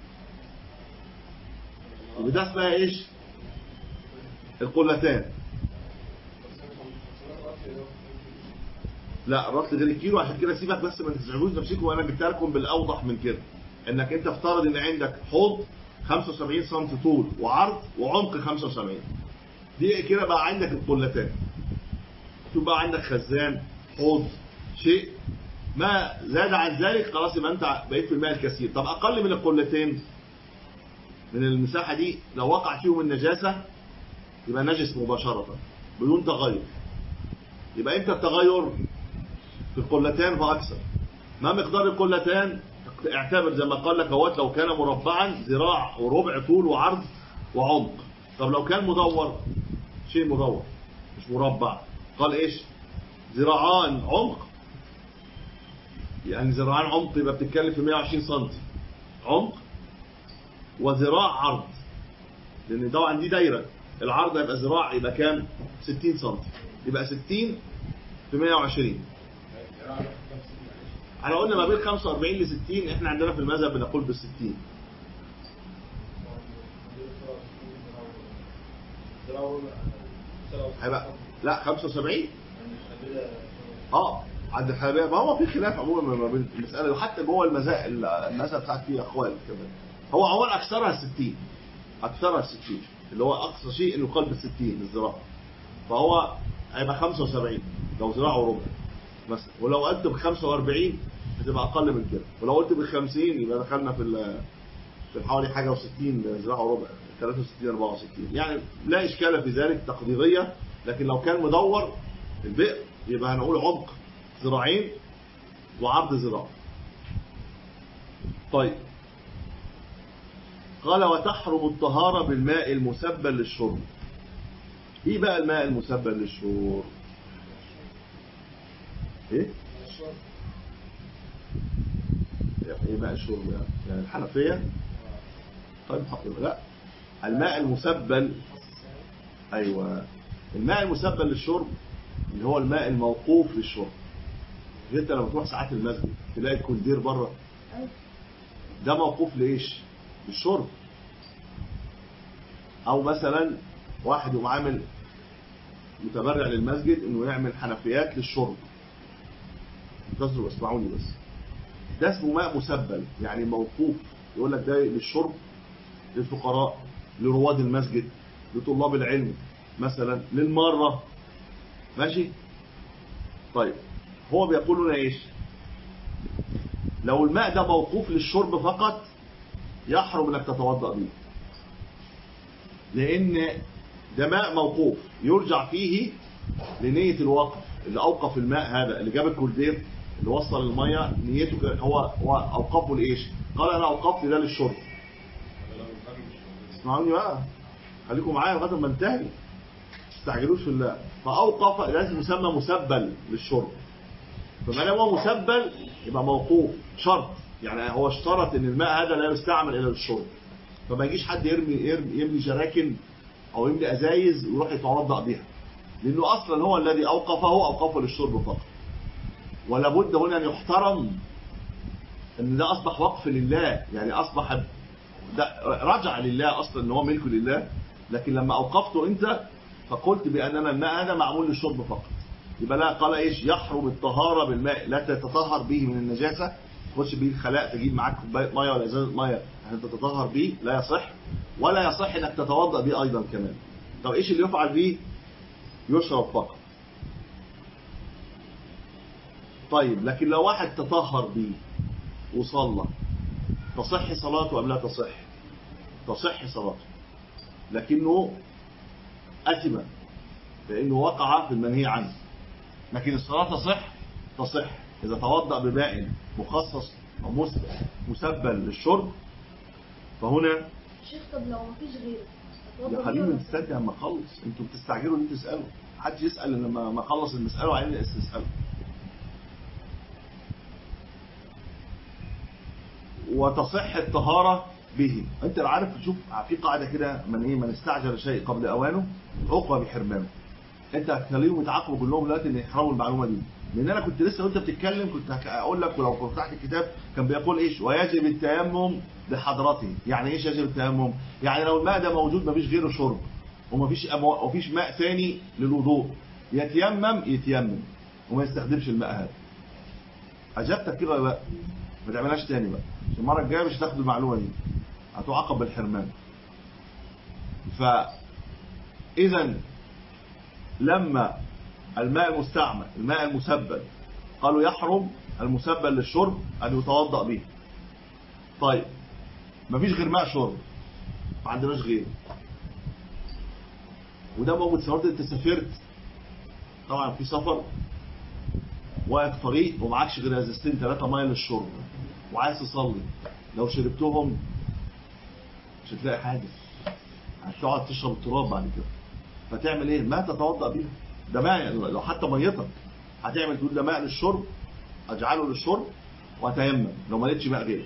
يبقى ده اسمها ايش القلتان لا الرطل غير الكيلو عشان كده سيبك بس ما تزعجوش نفسكم وانا جبتها لكم بالاوضح من كده انك انت افترض ان عندك حوض 75 سم طول وعرض وعمق 75 دي كده بقى عندك القلتان شوف بقى عندك خزان حوض شيء ما زاد عن ذلك خلاص يبقى انت بقيت في الماء الكثير طب اقل من القلتين من المساحه دي لو وقع فيهم النجاسه يبقى نجس مباشره بدون تغير يبقى امتى التغير في القلتان فاكثر ما مقدار القلتان اعتبر زي ما قال لك اهوت لو كان مربعا ذراع وربع طول وعرض وعمق طب لو كان مدور شيء مدور مش مربع قال ايش ذراعان عمق يعني ذراعان عمق يبقى بتتكلم في 120 سم عمق وذراع عرض لان طبعا دي دايره العرض هيبقى ذراع يبقى كام 60 سم يبقى 60 في 120 احنا قلنا ما بين 45 ل 60 احنا عندنا في المذهب بنقول بال 60 هيبقى لا 75 اه عند الحنابلة ما هو في خلاف عموما ما بين المسألة وحتى جوه المذاهب المذهب بتاعت فيه أقوال كمان هو عموما أكثرها 60 أكثرها 60 اللي هو أقصى شيء إنه قلب 60 الذراع فهو هيبقى 75 لو ذراع وربع مثلا ولو قلت ب 45 هتبقى أقل من كده ولو قلت ب 50 يبقى دخلنا في ال- في حوالي حاجة و60 ذراع وربع 63 64 يعني لا إشكال في ذلك تقديرية لكن لو كان مدور البئر يبقى هنقول عمق ذراعين وعرض ذراع طيب قال وتحرم الطهارة بالماء المسبل للشرب ايه بقى الماء المسبل للشرب ايه ايه ماء الشرب يعني يعني الحنفية طيب حق- لا الماء المسبل ايوه الماء المسبل للشرب اللي هو الماء الموقوف للشرب انت لما تروح ساعات المسجد تلاقي الكولدير بره ده موقوف لايش للشرب او مثلا واحد يقوم عامل متبرع للمسجد انه يعمل حنفيات للشرب انتظروا اسمعوني بس ده اسمه ماء مسبل يعني موقوف يقول لك ده للشرب للفقراء لرواد المسجد لطلاب العلم مثلا للمرة ماشي طيب هو بيقول لنا ايش لو الماء ده موقوف للشرب فقط يحرم انك تتوضا به لان ده ماء موقوف يرجع فيه لنية الوقف اللي اوقف الماء هذا اللي جاب الكولدير اللي وصل المية نيته كان- هو هو اوقفه لايش قال انا اوقفت ده للشرب اسمعوني بقى خليكم معايا لغايه ما انتهي ما تستعجلوش في الله فاوقف لازم يسمى مسبل للشرب فما دام هو مسبل يبقى موقوف شرط يعني هو اشترط ان الماء هذا لا يستعمل الا للشرب فما يجيش حد يرمي يرمي, يرمي جراكن او يملي ازايز ويروح يتوضا بيها لانه اصلا هو الذي اوقفه اوقفه للشرب فقط ولا بد هنا ان يحترم ان ده اصبح وقف لله يعني اصبح ده رجع لله اصلا ان هو ملك لله لكن لما اوقفته انت فقلت باننا الماء هذا معمول للشرب فقط يبقى لا قال ايش يحرم الطهاره بالماء لا تتطهر به من النجاسه تخش بيه الخلاء تجيب معاك كوبايه ميه ولا ازازه ميه عشان تتطهر بيه لا يصح ولا يصح انك تتوضا به ايضا كمان طب ايش اللي يفعل به يشرب فقط طيب لكن لو واحد تطهر به وصلى تصح صلاته ام لا تصح تصح صلاته لكنه أثم لأنه وقع في المنهي عنه لكن الصلاة تصح تصح إذا توضأ بماء مخصص أو مس- مسبل للشرب فهنا شيخ طب لو مفيش غيره أتوضى يا بيه حبيبي ولا- تستنى اما اخلص انتوا بتستعجلوا ان انتوا تسالوا محدش يسال إلا لما ما اخلص المساله وعايزين تسالوا وتصح الطهاره به انت عارف تشوف في قاعده كده من ايه من استعجل شيء قبل اوانه عقبه بحرمانه انت هتخليهم يتعاقبوا كلهم دلوقتي ان يحرموا المعلومه دي لان انا كنت لسه وانت بتتكلم كنت هك- اقول لك ولو كنت فتحت الكتاب كان بيقول ايش ويجب التيمم بحضرته يعني ايش يجب التيمم يعني لو الماء ده موجود مفيش غيره شرب ومفيش أمو- ومفيش ماء ثاني للوضوء يتيمم يتيمم وما يستخدمش الماء هذا اجابتك كده ولا لا ما تعملهاش تاني بقى عشان المره الجايه مش هتاخد المعلومه دي هتعاقب بالحرمان ف اذا لما الماء المستعمل الماء المسبل قالوا يحرم المسبل للشرب ان يتوضا به طيب مفيش غير ماء شرب ما عندناش غيره وده موجود سواء انت سافرت طبعا في سفر واقف طريق ومعكش غير ازازتين ثلاثه ميه للشرب وعايز تصلي لو شربتهم مش هتلاقي حاجه هتقعد تشرب التراب بعد كده فتعمل ايه ما تتوضا بيها ده ماء لو حتى ميتك هتعمل تقول ده ماء للشرب اجعله للشرب واتيمم لو ما لقيتش ماء غيره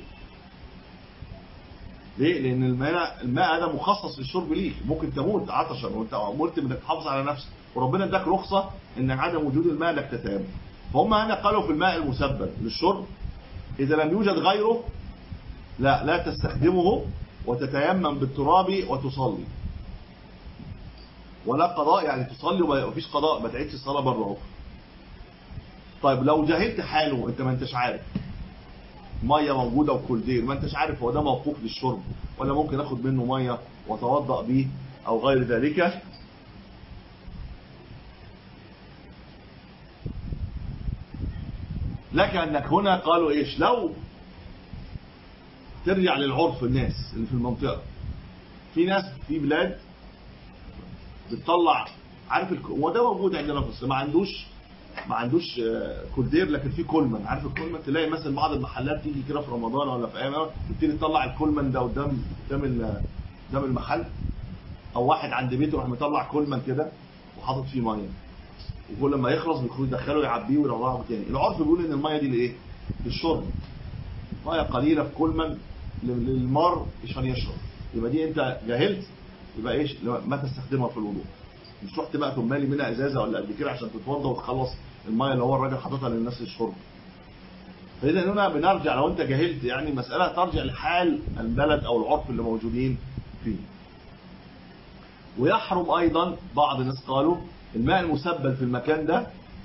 ليه؟ لأن الماء الماء هذا مخصص للشرب ليك ممكن تموت عطشا وأنت أمرت بأنك تحافظ على نفسك وربنا اداك رخصة إن عدم وجود الماء إنك تتيمم فهم هنا قالوا في الماء المسبل للشرب إذا لم يوجد غيره لا لا تستخدمه وتتيمم بالتراب وتصلي ولا قضاء يعني تصلي وما فيش قضاء ما تعيدش الصلاة بره اهو طيب لو جهلت حاله انت ما انتش عارف ميه موجوده وكولدير ما انتش عارف هو ده موقوف للشرب ولا ممكن اخد منه ميه واتوضا به او غير ذلك لك انك هنا قالوا ايش لو ترجع للعرف الناس اللي في المنطقه في ناس في بلاد بتطلع عارف الك... هو ده موجود عندنا في مصر ما عندوش ما عندوش آه، كولدير لكن في كولمان عارف الكولمان تلاقي مثلا بعض المحلات تيجي كده في رمضان ولا في ايام تبتدي تطلع الكولمان ده قدام قدام ال- قدام المحل او واحد عند بيته يروح مطلع كولمان كده وحاطط فيه ميه وكل ما يخلص بيخرج يدخله يعبيه ويروحه تاني العرف بيقول ان الميه دي لايه للشرب ميه قليله في كولمان لل- للمار عشان يشرب يبقى دي انت جاهلت يبقى ايش ما تستخدمها في الوضوء مش رحت بقى تقوم مالي منها ازازه ولا قد كده عشان تتوضى وتخلص الميه اللي هو الراجل حاططها للناس للشرب فاذا هنا بنرجع لو انت جاهلت يعني المساله ترجع لحال البلد او العرف اللي موجودين فيه ويحرم ايضا بعض الناس قالوا الماء المسبل في المكان ده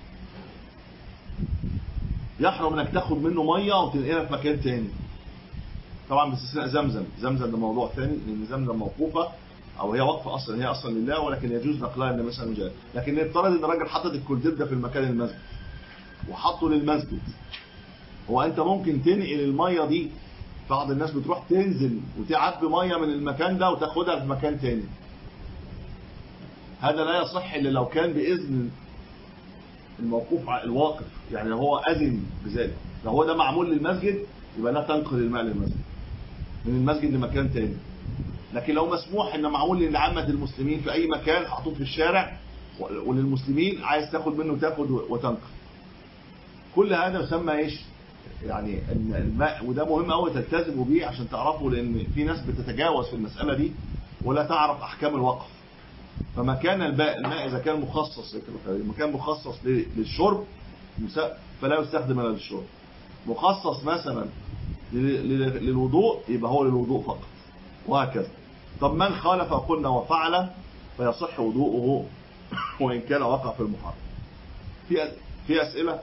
يحرم انك تاخد منه ميه وتنقلها في مكان تاني طبعا باستثناء زمزم زمزم ده موضوع ثاني لان زمزم موقوفه او هي وقفه اصلا هي اصلا لله ولكن يجوز نقلها ان مثلا جاء لكن نفترض ان الراجل حاطط الكولدير ده في المكان المسجد وحطه للمسجد هو انت ممكن تنقل الميه دي بعض الناس بتروح تنزل وتعبي ميه من المكان ده وتاخدها في مكان تاني هذا لا يصح الا لو كان باذن الموقوف ع- الواقف يعني لو هو اذن بذلك لو هو ده معمول للمسجد يبقى لا تنقل الماء للمسجد من المسجد لمكان تاني لكن لو مسموح ان معمول لعامة المسلمين في اي مكان محطوط في الشارع و- وللمسلمين عايز تاخد منه تاخد و- وتنقل كل هذا يسمى ايش يعني ان الماء وده مهم قوي تلتزموا بيه عشان تعرفوا لان في ناس بتتجاوز في المسألة دي ولا تعرف احكام الوقف فمكان الماء الماء اذا كان مخصص مكان مخصص ل- للشرب مس- فلا يستخدم الا للشرب مخصص مثلا لل- لل- للوضوء يبقى هو للوضوء فقط وهكذا طب من خالف قلنا وفعل فيصح وضوءه وإن كان وقع في المحرم في أس- في أسئلة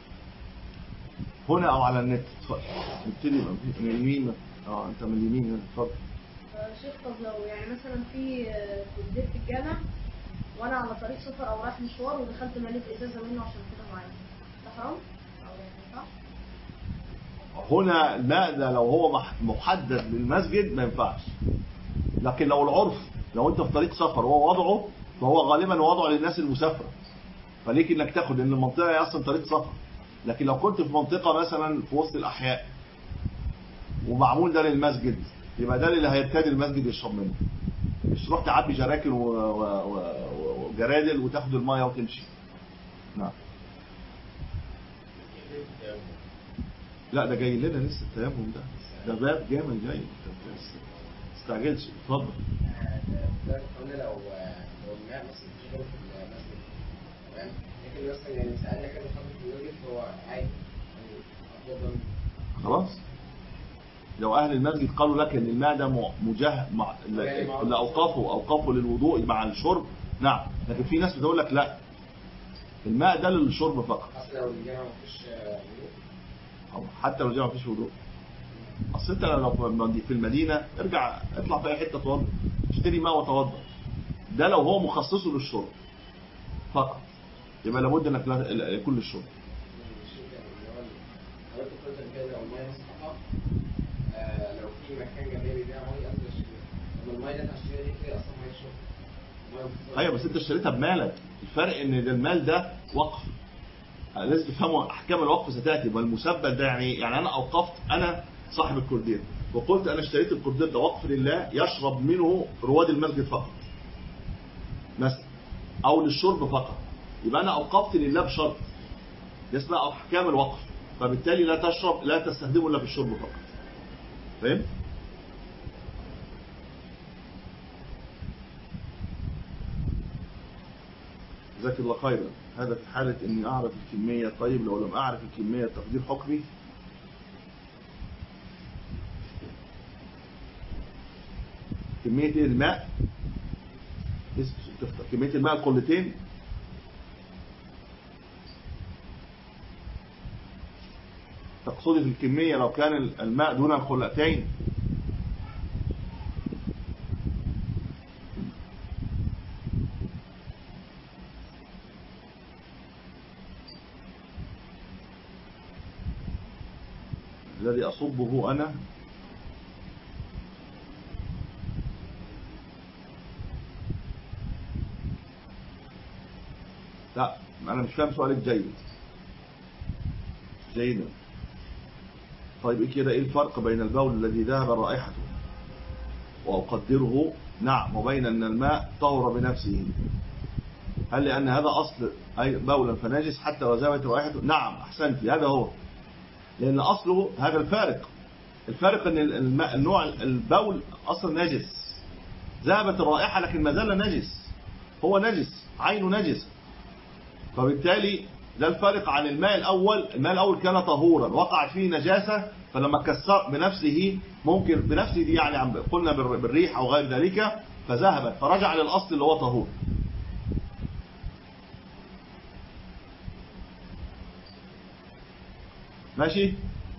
هنا أو على النت اتفضل نبتدي من من اليمين اه أنت من اليمين هنا اتفضل آه، شيخ طب لو يعني مثلا في آه، كولدير في الجامع وانا على طريق سفر او رايح مشوار ودخلت مليت ازازه منه عشان كده معايا ده حرام او يعني صح هنا الماء ده لو هو مح- محدد للمسجد ما ينفعش لكن لو العرف لو انت في طريق سفر وهو وضعه فهو غالبا وضعه للناس المسافره فليك انك تاخد لان المنطقه هي اصلا طريق سفر لكن لو كنت في منطقه مثلا في وسط الاحياء ومعمول ده للمسجد يبقى ده اللي هيبتدي المسجد يشرب منه مش تروح تعبي جراكن و- و- و- وجرادل وتاخد الميه وتمشي نعم لا ده جاي لنا لسه التيمم ده ده باب جامد جاي ما تستعجلش اتفضل ده قلنا لو لو الماء مثلا مش غير في المسجد تمام لكن مثلا يعني سألنا كده حضرتك في الواجب فهو عادي يعني أفضل خلاص لو اهل المسجد قالوا لك ان الماء ده م- مجه مع اللي اوقفوا اوقفوا للوضوء مع الشرب نعم لكن في ناس بتقول لك لا الماء ده للشرب فقط أصل لو الجامع مفيش آه، وضوء، أو حتى لو جه ما فيش وضوء اصل انت لو في- في المدينه ارجع اطلع في اي حته توضى اشتري ماء وتوضى ده لو هو مخصصه للشرب فقط يبقى لابد انك لا- لا- يكون للشرب مش كده، اللي هو ال- حضرتك قلت قبل كده لو المية مصلحة آه، لو في مكان جنبي بيبيع مية أفضل أشتريها طب المية اللي أنت هتشتريها دي كده أصلا مية شرب مية مفضلة. ايوه بس انت اشتريتها بمالك الفرق ان ده المال ده وقف لازم تفهموا احكام الوقف ستاتي والمسبل ده يعني إيه؟ يعني انا اوقفت انا صاحب الكوردير وقلت انا اشتريت الكوردير ده وقف لله يشرب منه رواد المسجد فقط مثلا او للشرب فقط يبقى انا اوقفت لله بشرط دي اسمها احكام الوقف فبالتالي لا تشرب لا تستخدمه الا في الشرب فقط فاهم جزاك الله خيرا هذا في حالة اني اعرف الكمية طيب لو لم اعرف الكمية تقدير حكمي كمية إيه الماء اس- تفت- كمية الماء القلتين تقصدي في الكمية لو كان الماء دون الخلتين الذي أصبه أنا لا أنا مش فاهم سؤالك جيد جيدا طيب إيه كده إيه الفرق بين البول الذي ذهب رائحته وأقدره نعم وبين أن الماء طهر بنفسه هل لأن هذا أصل أي بولا فنجس حتى وذهبت رائحته نعم أحسنت هذا هو لأن أصله هذا الفارق الفارق أن الماء النوع البول أصلا نجس ذهبت الرائحة لكن ما زال نجس هو نجس عينه نجس فبالتالي ده الفارق عن الماء الأول الماء الأول كان طهورا وقعت فيه نجاسة فلما كسر بنفسه ممكن بنفسه دي يعني عم قلنا بالر- بالريح أو غير ذلك فذهبت فرجع للأصل اللي هو طهور ماشي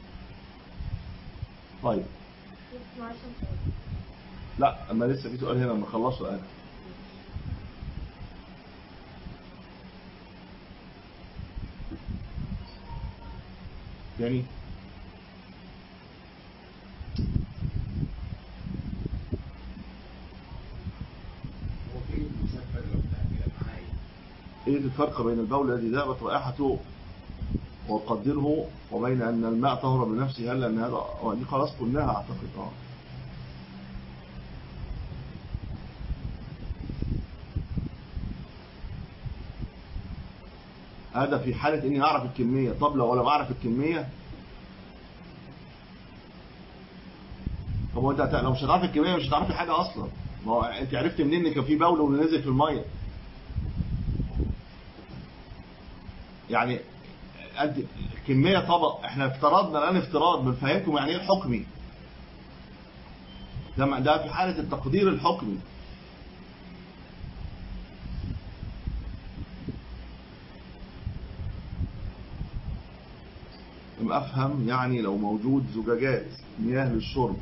طيب معلش أنا سؤال. لا اما لسه في سؤال هنا ما خلصوا انا يعني هو في مسافه لو بتاع معايا ايه الفرق بين البول الذي ذهبت رائحته وقدره وبين ان الماء طهر بنفسه هل ان هذا آه، دي خلاص قلناها اعتقد اه هذا في حالة اني اعرف الكمية طب لو لم اعرف الكمية طب هو انت هت- لو مش هتعرف الكمية مش هتعرفي حاجة اصلا ما هو انت عرفت منين ان كان في بول ونزل في المية يعني انت كمية طبق احنا افترضنا الان افتراض بنفهمكم يعني ايه الحكمي ده مع- ده في حالة التقدير الحكمي لما افهم يعني لو موجود زجاجات مياه للشرب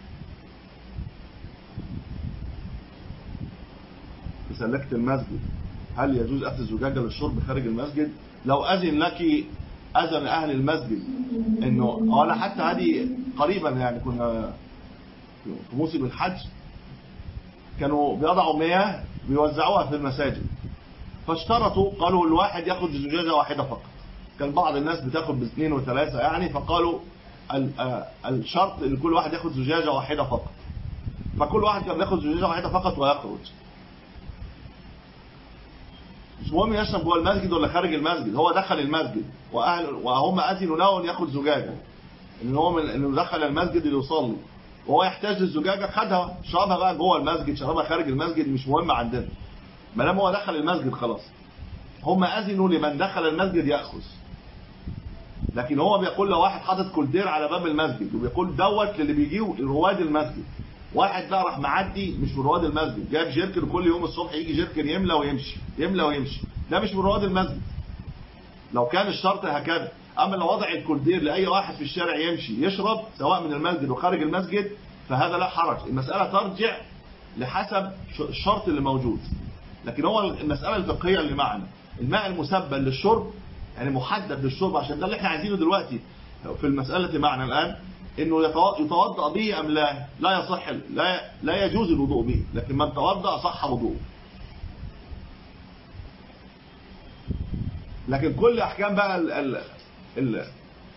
في سلكة المسجد هل يجوز أخذ الزجاجة للشرب خارج المسجد لو أذن لك أذن أهل المسجد إنه ولا حتى هذه قريبا يعني كنا في موسم الحج كانوا بيضعوا مياه بيوزعوها في المساجد فاشترطوا قالوا الواحد ياخد زجاجة واحدة فقط كان بعض الناس بتاخد باثنين وثلاثة يعني فقالوا ال- آه، الشرط ان كل واحد ياخد زجاجة واحدة فقط فكل واحد كان بياخد زجاجة واحدة فقط ويخرج مش مهم يشرب جوه المسجد ولا خارج المسجد هو دخل المسجد واهل وهم اذنوا له ان ياخد زجاجه ان هو من انه دخل المسجد ليصلي وهو يحتاج للزجاجه خدها شربها بقى جوه المسجد شربها خارج المسجد مش مهم عندنا ما دام هو دخل المسجد خلاص هم اذنوا لمن دخل المسجد ياخذ لكن هو بيقول لو واحد حاطط كولدير على باب المسجد وبيقول دوت للي بيجيوا رواد المسجد واحد بقى راح معدي مش من رواد المسجد جايب جيركن كل يوم الصبح يجي جيركن يملى ويمشي يملى ويمشي ده مش من رواد المسجد لو كان الشرط هكذا اما لو وضع الكولدير لاي واحد في الشارع يمشي يشرب سواء من المسجد وخارج المسجد فهذا لا حرج المسألة ترجع لحسب ش- الشرط اللي موجود لكن هو المسألة الفقهية اللي معنا الماء المسبل للشرب يعني محدد للشرب عشان ده اللي احنا عايزينه دلوقتي في المسألة معنا الآن انه يتو- يتوضأ به ام لا لا يصح لا لا يجوز الوضوء به لكن من توضأ صح وضوءه لكن كل احكام بقى ال ال ال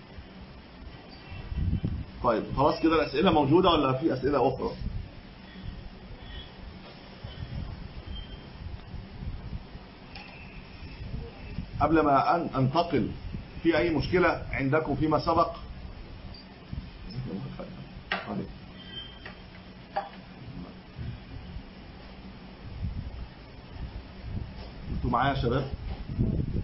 طيب خلاص كده الاسئله موجوده ولا في اسئله اخرى قبل ما أن انتقل في اي مشكله عندكم فيما سبق طيب. انتوا معايا يا شباب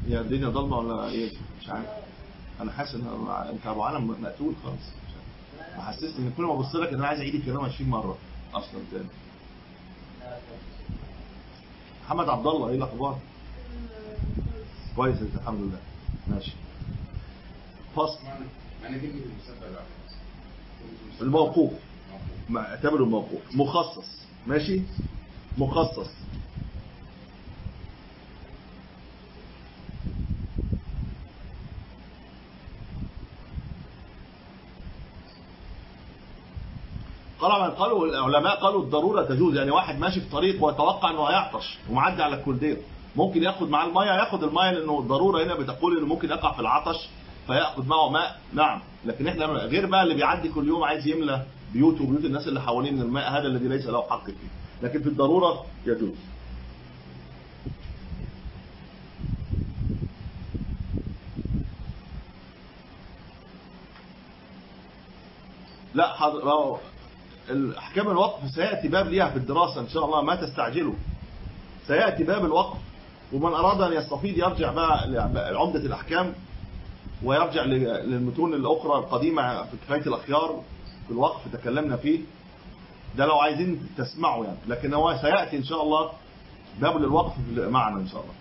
هي الدنيا ضلمه ولا ايه مش عارف انا حاسس ان أنا- انت ابو علم مقتول خالص مش عارف. محسسني ان كل ما ابص لك ان انا عايز اعيد الكلام 20 مره اصلا تاني محمد عبد الله ايه الاخبار كويس انت الحمد لله ماشي فصل معنى معنى كلمة المسبب بقى الموقوف ما اعتبره موقوف مخصص ماشي مخصص طبعا قالوا العلماء قالوا الضروره تجوز يعني واحد ماشي في طريق ويتوقع انه هيعطش ومعدي على الكولدير ممكن ياخد معاه الميه ياخد الميه لانه الضروره هنا بتقول انه ممكن يقع في العطش فياخد معه ماء نعم لكن احنا غير بقى اللي بيعدي كل يوم عايز يملى بيوته وبيوت الناس اللي حوالين الماء هذا الذي ليس له حق فيه لكن في الضروره يجوز لا حضر... أهو الاحكام الوقف سياتي باب ليها في الدراسه ان شاء الله ما تستعجلوا سياتي باب الوقف ومن اراد ان يستفيد يرجع بقى لعمده الاحكام ويرجع ل- للمتون الاخرى القديمه في كفايه الاخيار في الوقف تكلمنا فيه ده لو عايزين تسمعوا يعني لكن هو سياتي ان شاء الله باب للوقف معنا ان شاء الله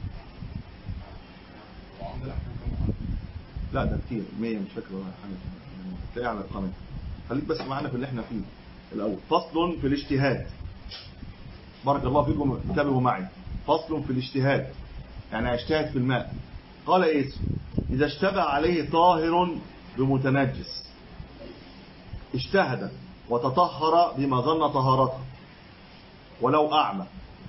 وعمد الأحكام كم واحد؟ لا ده كتير 100 مش فاكر ولا حاجه تلاقي على القناه خليك بس معانا في اللي احنا فيه الاول فصل في الاجتهاد بارك الله فيكم انتبهوا معي فصل في الاجتهاد يعني اجتهد في الماء قال ايه اذا اشتبه عليه طاهر بمتنجس اجتهد وتطهر بما ظن طهارته ولو اعمى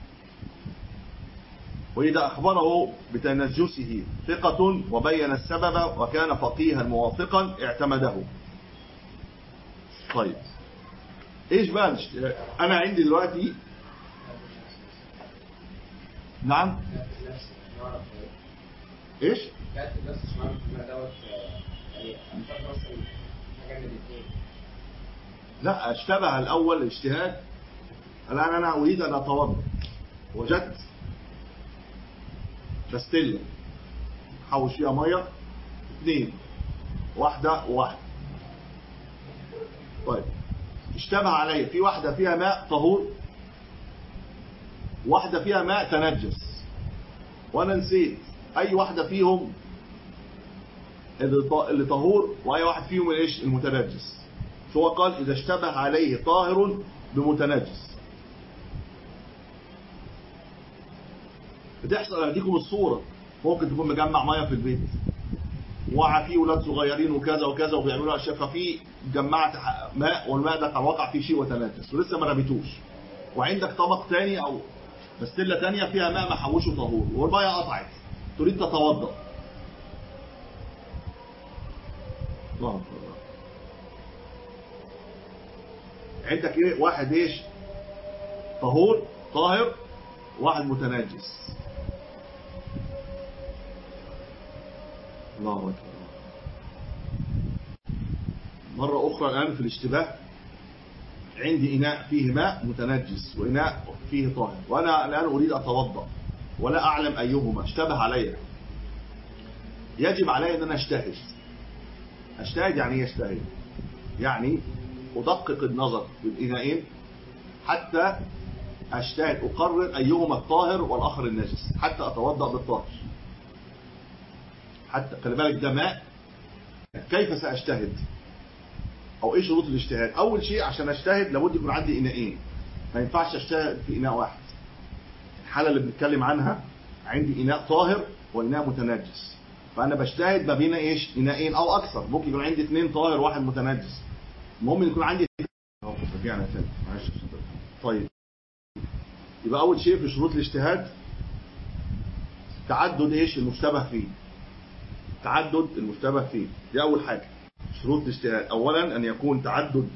وإذا أخبره بتنجسه ثقة وبين السبب وكان فقيها موافقا اعتمده طيب ايش بقى الاشت- انا عندي دلوقتي نعم نفس نعرف ايش كاتب نفس اسمها في الماء دوت آه، يعني أفكر مثلا حاجة من الاثنين لا اشتبه الاول الاجتهاد الان انا اريد ان اتوضا وجدت بستله حوش فيها ميه اثنين واحده وواحده طيب اشتبه علي في واحده فيها ماء طهور واحده فيها ماء تنجس وانا نسيت اي واحده فيهم اللي ط- اللي طهور واي واحد فيهم ايش المتنجس هو قال إذا اشتبه عليه طاهر بمتنجس بتحصل أديكم الصورة ممكن تكون مجمع مية في البيت وقع فيه ولاد صغيرين وكذا وكذا وبيعملوا أشياء ففي جمعت ح- ماء والماء ده كان وقع فيه شيء وتنجس ولسه ما رميتوش وعندك طبق تاني أو بستلة تانية فيها ماء محوشه طهور والمية قطعت تريد تتوضأ الله أكبر عندك ايه واحد ايش طهور طاهر واحد متنجس الله اكبر مرة أخرى الآن في الاشتباه عندي إناء فيه ماء متنجس وإناء فيه طاهر وأنا الآن أريد أتوضأ ولا أعلم أيهما اشتبه علي يجب علي أن أنا أجتهد أجتهد يعني إيه أجتهد يعني أدقق النظر في الإناءين حتى أجتهد أقرر أيهما الطاهر والآخر النجس حتى أتوضأ بالطاهر حتى خلي بالك ده ماء كيف سأجتهد أو إيه شروط الاجتهاد أول شيء عشان أجتهد لابد يكون عندي إناءين ما ينفعش أجتهد في إناء واحد الحالة اللي بنتكلم عنها عندي إناء طاهر وإناء متنجس فأنا بجتهد ما بين إيش إناءين أو أكثر ممكن يكون عندي اثنين طاهر واحد متنجس المهم يكون عندي أهو، رجعنا تاني معلش يا أستاذ. طيب يبقى أول شيء في شروط الاجتهاد تعدد إيش المشتبه فيه تعدد المشتبه فيه دي أول حاجة شروط الاجتهاد أولا أن يكون تعدد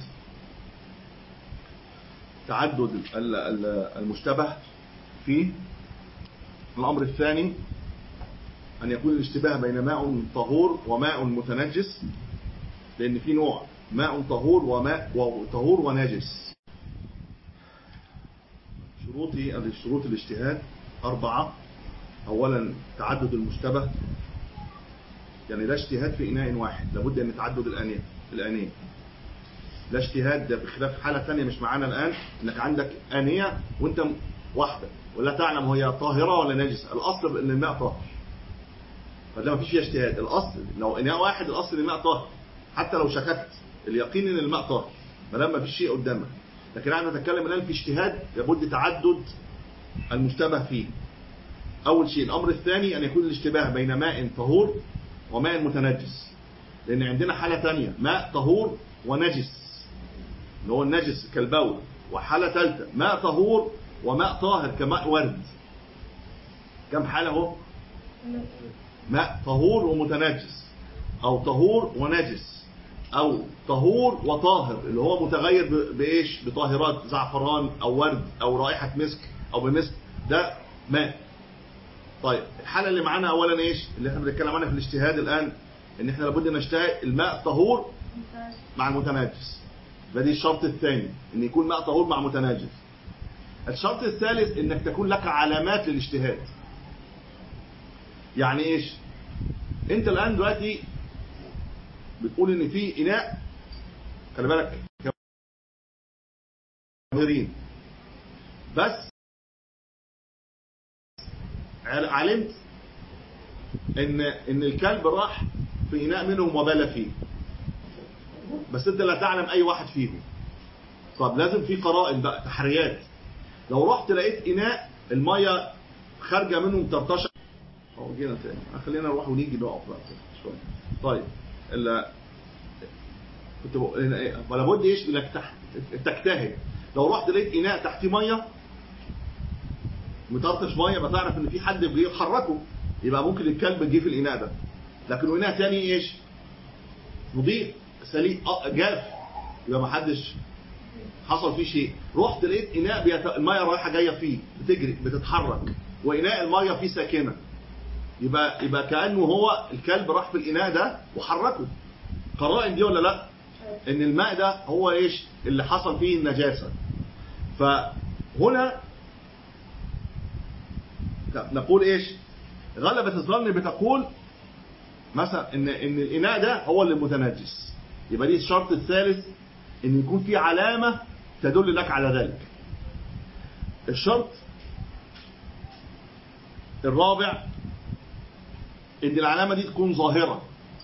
تعدد ال- ال- المشتبه فيه الأمر الثاني أن يكون الاشتباه بين ماء طهور وماء متنجس لأن في نوع ماء طهور وماء طهور ونجس شروط شروط الاجتهاد أربعة اولا تعدد المشتبه يعني لا اجتهاد في اناء واحد لابد ان تعدد الانيه الانيه لا اجتهاد ده بخلاف حاله ثانيه مش معانا الان انك عندك انيه وانت م- واحده ولا تعلم هي طاهره ولا نجسه الاصل ان الماء طاهر فده ما فيش فيها اجتهاد الاصل لو اناء واحد الاصل ان الماء طاهر حتى لو شككت اليقين ان الماء طاهر ما دام ما فيش شيء قدامك لكن احنا نتكلم الان في اجتهاد لابد تعدد المشتبه فيه اول شيء الامر الثاني ان يكون الاشتباه بين ماء طهور وماء متنجس لان عندنا حاله ثانيه ماء طهور ونجس اللي هو النجس كالبول وحاله ثالثه ماء طهور وماء طاهر كماء ورد كم حاله اهو ماء طهور ومتنجس او طهور ونجس او طهور وطاهر اللي هو متغير ب- بايش بطاهرات زعفران او ورد او رائحه مسك او بمسك ده ماء طيب الحاله اللي معانا اولا ايش اللي احنا بنتكلم عنها في الاجتهاد الان ان احنا لابد نجتهد الماء طهور مع المتنجس ده دي الشرط الثاني ان يكون ماء طهور مع متنجس الشرط الثالث انك تكون لك علامات للاجتهاد يعني ايش انت الان دلوقتي بتقول ان في اناء خلي بالك طاهرين بس عل- علمت ان ان الكلب راح في اناء منهم وبال فيه بس انت لا تعلم اي واحد فيهم طب لازم في قرائن بقى تحريات لو رحت لقيت اناء الميه خارجه منه مطرطشه اهو جينا تاني خلينا نروح ونيجي نقف بقى شويه طيب ال كنت بقول هنا ايه ولا بد ايش انك تح- تجتهد لو رحت لقيت اناء تحتيه ميه مطرطش ميه بتعرف ان في حد بيحركه يبقى ممكن الكلب جه في الاناء ده لكن اناء تاني ايش نضيف سليم اه جاف يبقى ما حدش حصل فيه شيء رحت لقيت اناء بيت... الميه رايحه جايه فيه بتجري بتتحرك واناء الميه فيه ساكنه يبقى يبقى كانه هو الكلب راح في الاناء ده وحركه قرائن دي ولا لا ان الماء ده هو ايش اللي حصل فيه النجاسه فهنا نقول ايش غلبة الظن بتقول مثلا ان ان الاناء ده هو اللي متنجس يبقى دي الشرط الثالث ان يكون في علامة تدل لك على ذلك الشرط الرابع ان العلامة دي تكون ظاهرة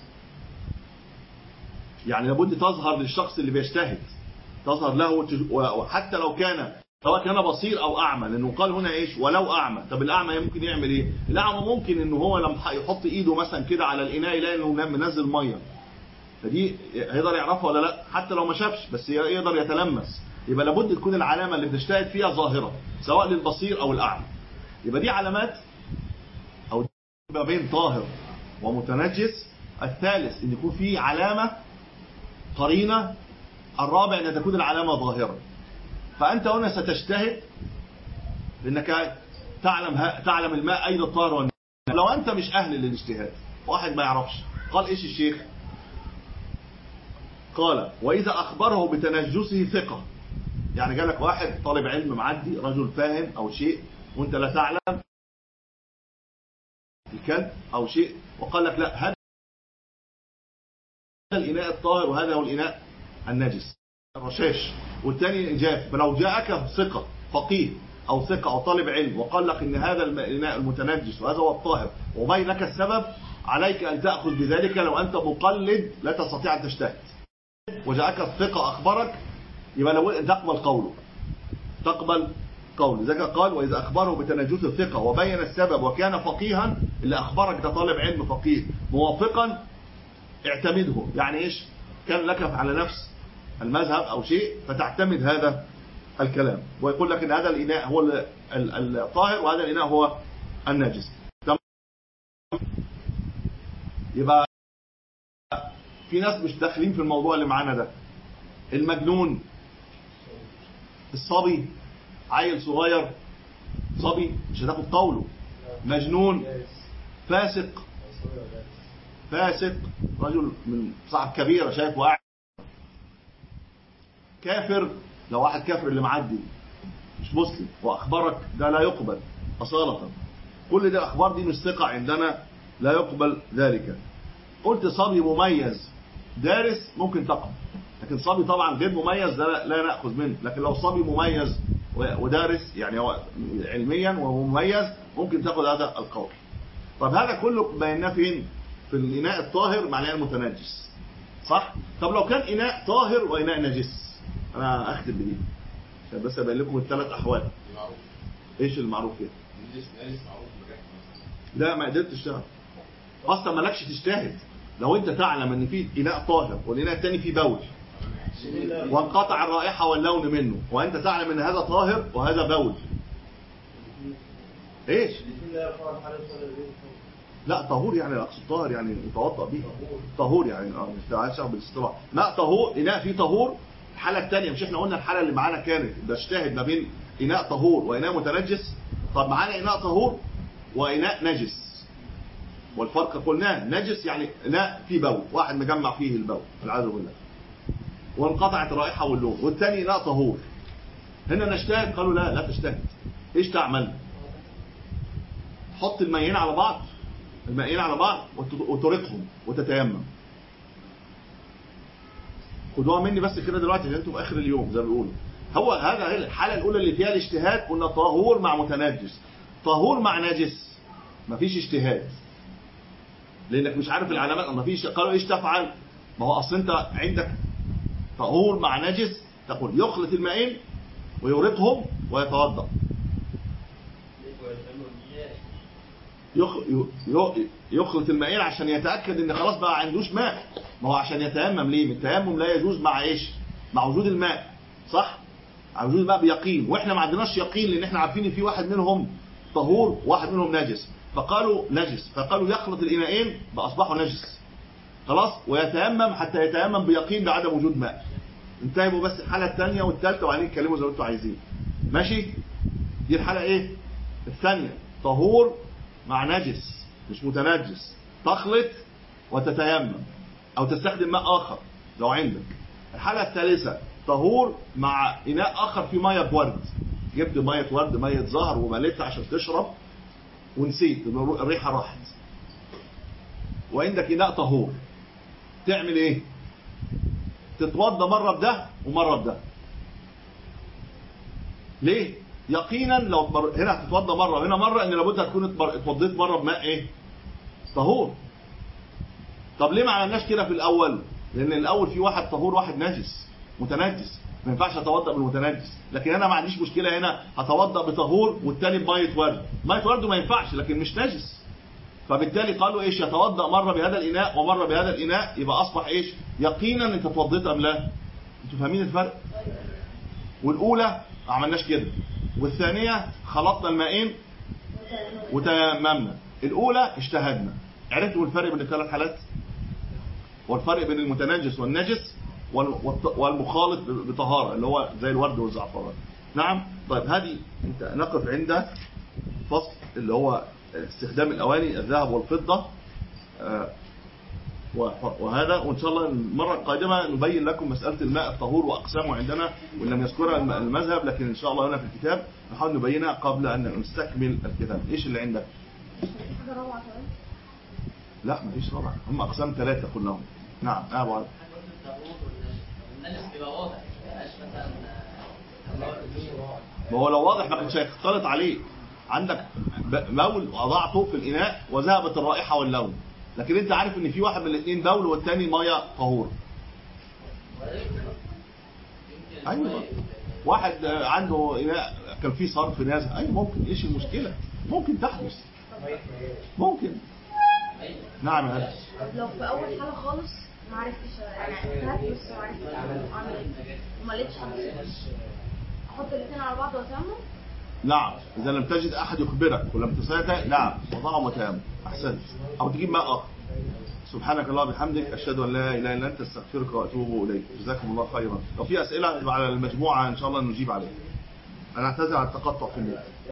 يعني لابد تظهر للشخص اللي بيجتهد تظهر له وتج- وحتى لو كان سواء كان بصير او اعمى لانه قال هنا ايش ولو اعمى طب الاعمى ممكن يعمل ايه الاعمى ممكن انه هو لما يحط ايده مثلا كده على الاناء يلاقي انه منزل ميه فدي هيقدر يعرفها ولا لا حتى لو ما شافش بس يقدر يتلمس يبقى لابد تكون العلامه اللي بتجتهد فيها ظاهره سواء للبصير او الاعمى يبقى دي علامات او ما بين طاهر ومتنجس الثالث ان يكون في علامه قرينه الرابع ان تكون العلامه ظاهره فانت هنا ستجتهد لانك تعلم ها تعلم الماء اين الطاهر والنجس لو انت مش اهل للاجتهاد واحد ما يعرفش قال ايش الشيخ قال واذا اخبره بتنجسه ثقه يعني جالك واحد طالب علم معدي رجل فاهم او شيء وانت لا تعلم الكلب او شيء وقال لك لا هذا الاناء الطاهر وهذا هو الاناء النجس الرشاش والثاني جاف فلو جاءك ثقة فقيه أو ثقة أو طالب علم وقال لك إن هذا الإناء المتنجس وهذا هو الطاهر وبين لك السبب عليك أن تأخذ بذلك لو أنت مقلد لا تستطيع أن تجتهد وجاءك الثقة أخبرك يبقى لو تقبل قوله تقبل قوله ذلك قال وإذا أخبره بتنجس الثقة وبين السبب وكان فقيها اللي أخبرك ده طالب علم فقيه موافقا اعتمده يعني إيش كان لك على نفس المذهب أو شيء فتعتمد هذا الكلام ويقول لك ان هذا الإناء هو ال- ال- الطاهر وهذا الإناء هو النجس تمام؟ يبقى في ناس مش داخلين في الموضوع اللي معانا ده المجنون الصبي عيل صغير صبي مش هتاخد قوله مجنون فاسق فاسق رجل من صاحب كبيرة شايف واحد كافر لو واحد كافر اللي معدي مش مسلم واخبرك ده لا يقبل اصالة كل ده اخبار دي مش ثقه عندنا لا يقبل ذلك قلت صبي مميز دارس ممكن تقبل لكن صبي طبعا غير مميز ده لا- لا ناخذ منه لكن لو صبي مميز و- ودارس يعني هو علميا ومميز ممكن تاخذ هذا القول طب هذا كله بيناه فين في الاناء الطاهر مع الاناء المتنجس صح طب لو كان اناء طاهر واناء نجس انا اختم بدي عشان بس ابين لكم الثلاث احوال دي معروف ايش المعروف كده نجس نجس معروف بجد لا ما قدرتش تشتغل اصلا مالكش تجتهد لو انت تعلم ان في اناء طاهر والاناء الثاني فيه بول وانقطع الرائحه واللون منه وانت تعلم ان هذا طاهر وهذا بول ايش الاثنين لا يرفعوا الحدث ولا يزيدوا لا طهور يعني اقصد طاهر يعني متوضا به طهور يعني اه مش عايز شغل بالاصطلاح ماء طهور اناء فيه طهور الحاله الثانيه مش احنا قلنا الحاله اللي معانا كانت بجتهد ما بين اناء طهور واناء متنجس طب معانا اناء طهور واناء نجس والفرق قلناه نجس يعني اناء فيه بول واحد مجمع فيه البول والعياذ بالله وانقطعت الرائحه واللون والثاني اناء طهور هنا نجتهد قالوا لا لا تجتهد ايش تعمل حط الميين على بعض المائين على بعض وت- وتركهم وتتيمم خدوها مني بس كده دلوقتي عشان انتوا في اخر اليوم زي ما بيقولوا هو هذا هي الحاله الاولى اللي فيها الاجتهاد قلنا طهور مع متنجس طهور مع نجس مفيش اجتهاد لانك مش عارف العلامات مفيش قالوا ايش تفعل ما هو اصل انت عندك طهور مع نجس تقول يخلط المائين ويورقهم ويتوضا يخ... ي- يخلط المائين عشان يتأكد ان خلاص بقى عندوش ماء ما هو عشان يتيمم ليه التيمم لا يجوز مع ايش مع وجود الماء صح مع وجود الماء بيقين واحنا ما عندناش يقين لان احنا عارفين ان في واحد منهم طهور وواحد منهم نجس فقالوا نجس فقالوا يخلط الاناءين فاصبحوا نجس خلاص ويتيمم حتى يتيمم بيقين بعدم وجود ماء انتهبوا بس الحاله الثانيه والثالثه وبعدين اتكلموا زي ما انتم عايزين ماشي دي الحاله ايه الثانيه طهور مع نجس مش متنجس تخلط وتتيمم او تستخدم ماء اخر لو عندك الحاله الثالثه طهور مع اناء اخر فيه ميه بورد جبت ميه ورد ميه زهر ومليتها عشان تشرب ونسيت الريحه راحت وعندك اناء طهور تعمل ايه تتوضى مره بده ومره بده ليه يقينا لو مر... هنا هتتوضى مره وهنا مره ان لابد هتكون اتبر- اتوضيت مره بماء ايه طهور طب ليه ما عملناش كده في الاول لان الاول في واحد طهور واحد نجس متنجس ما ينفعش اتوضا بالمتنجس لكن انا ما عنديش مشكله هنا هتوضا بطهور والتاني بميه ورد ميه ورد ما ينفعش لكن مش نجس فبالتالي قالوا ايش يتوضا مره بهذا الاناء ومره بهذا الاناء يبقى اصبح ايش يقينا انت اتوضيت ام لا انتوا فاهمين الفرق والاولى ما عملناش كده والثانيه خلطنا المائين وتيممنا الاولى اجتهدنا عرفتوا الفرق بين الثلاث حالات والفرق بين المتنجس والنجس وال- والط- والمخالط ب- بطهاره اللي هو زي الورد والزعفران نعم طيب هذه انت نقف عند فصل اللي هو استخدام الاواني الذهب والفضه آه، وح- وهذا وان شاء الله المره القادمه نبين لكم مساله الماء الطهور واقسامه عندنا وان لم يذكرها الم- المذهب لكن ان شاء الله هنا في الكتاب نحاول نبينها قبل ان نستكمل الكتاب ايش اللي عندك في حاجة روعة كمان لا مفيش رابع هم اقسام ثلاثه كلهم نعم اه أبو عبد. النجس بيبقى واضح ما يبقاش مثلا ما هو لو واضح ما كانش هيختلط عليه عندك ب- بول وضعته في الاناء وذهبت الرائحه واللون لكن انت عارف ان في واحد من الاثنين بول والثاني ميه طهور ايوه واحد آه، عنده اناء كان فيه صرف نازل اي ممكن ايش المشكله ممكن تحدث ممكن نعم يا هلا. طب لو في أول حالة خالص ما عرفتش يعني اجتهدت بس ما عرفتش أعمل إيه وما لقيتش حد أحط الاثنين على بعض وأتعمل نعم إذا لم تجد أحد يخبرك ولم تستطع نعم وضعهم وتيمم أحسنت أو تجيب ماء آخر سبحانك الله وبحمدك أشهد أن لا إله إلا أنت أستغفرك وأتوب إليك جزاكم الله خيرا لو في أسئلة على المجموعة إن شاء الله نجيب عليها أنا أعتذر عن التقطع في النت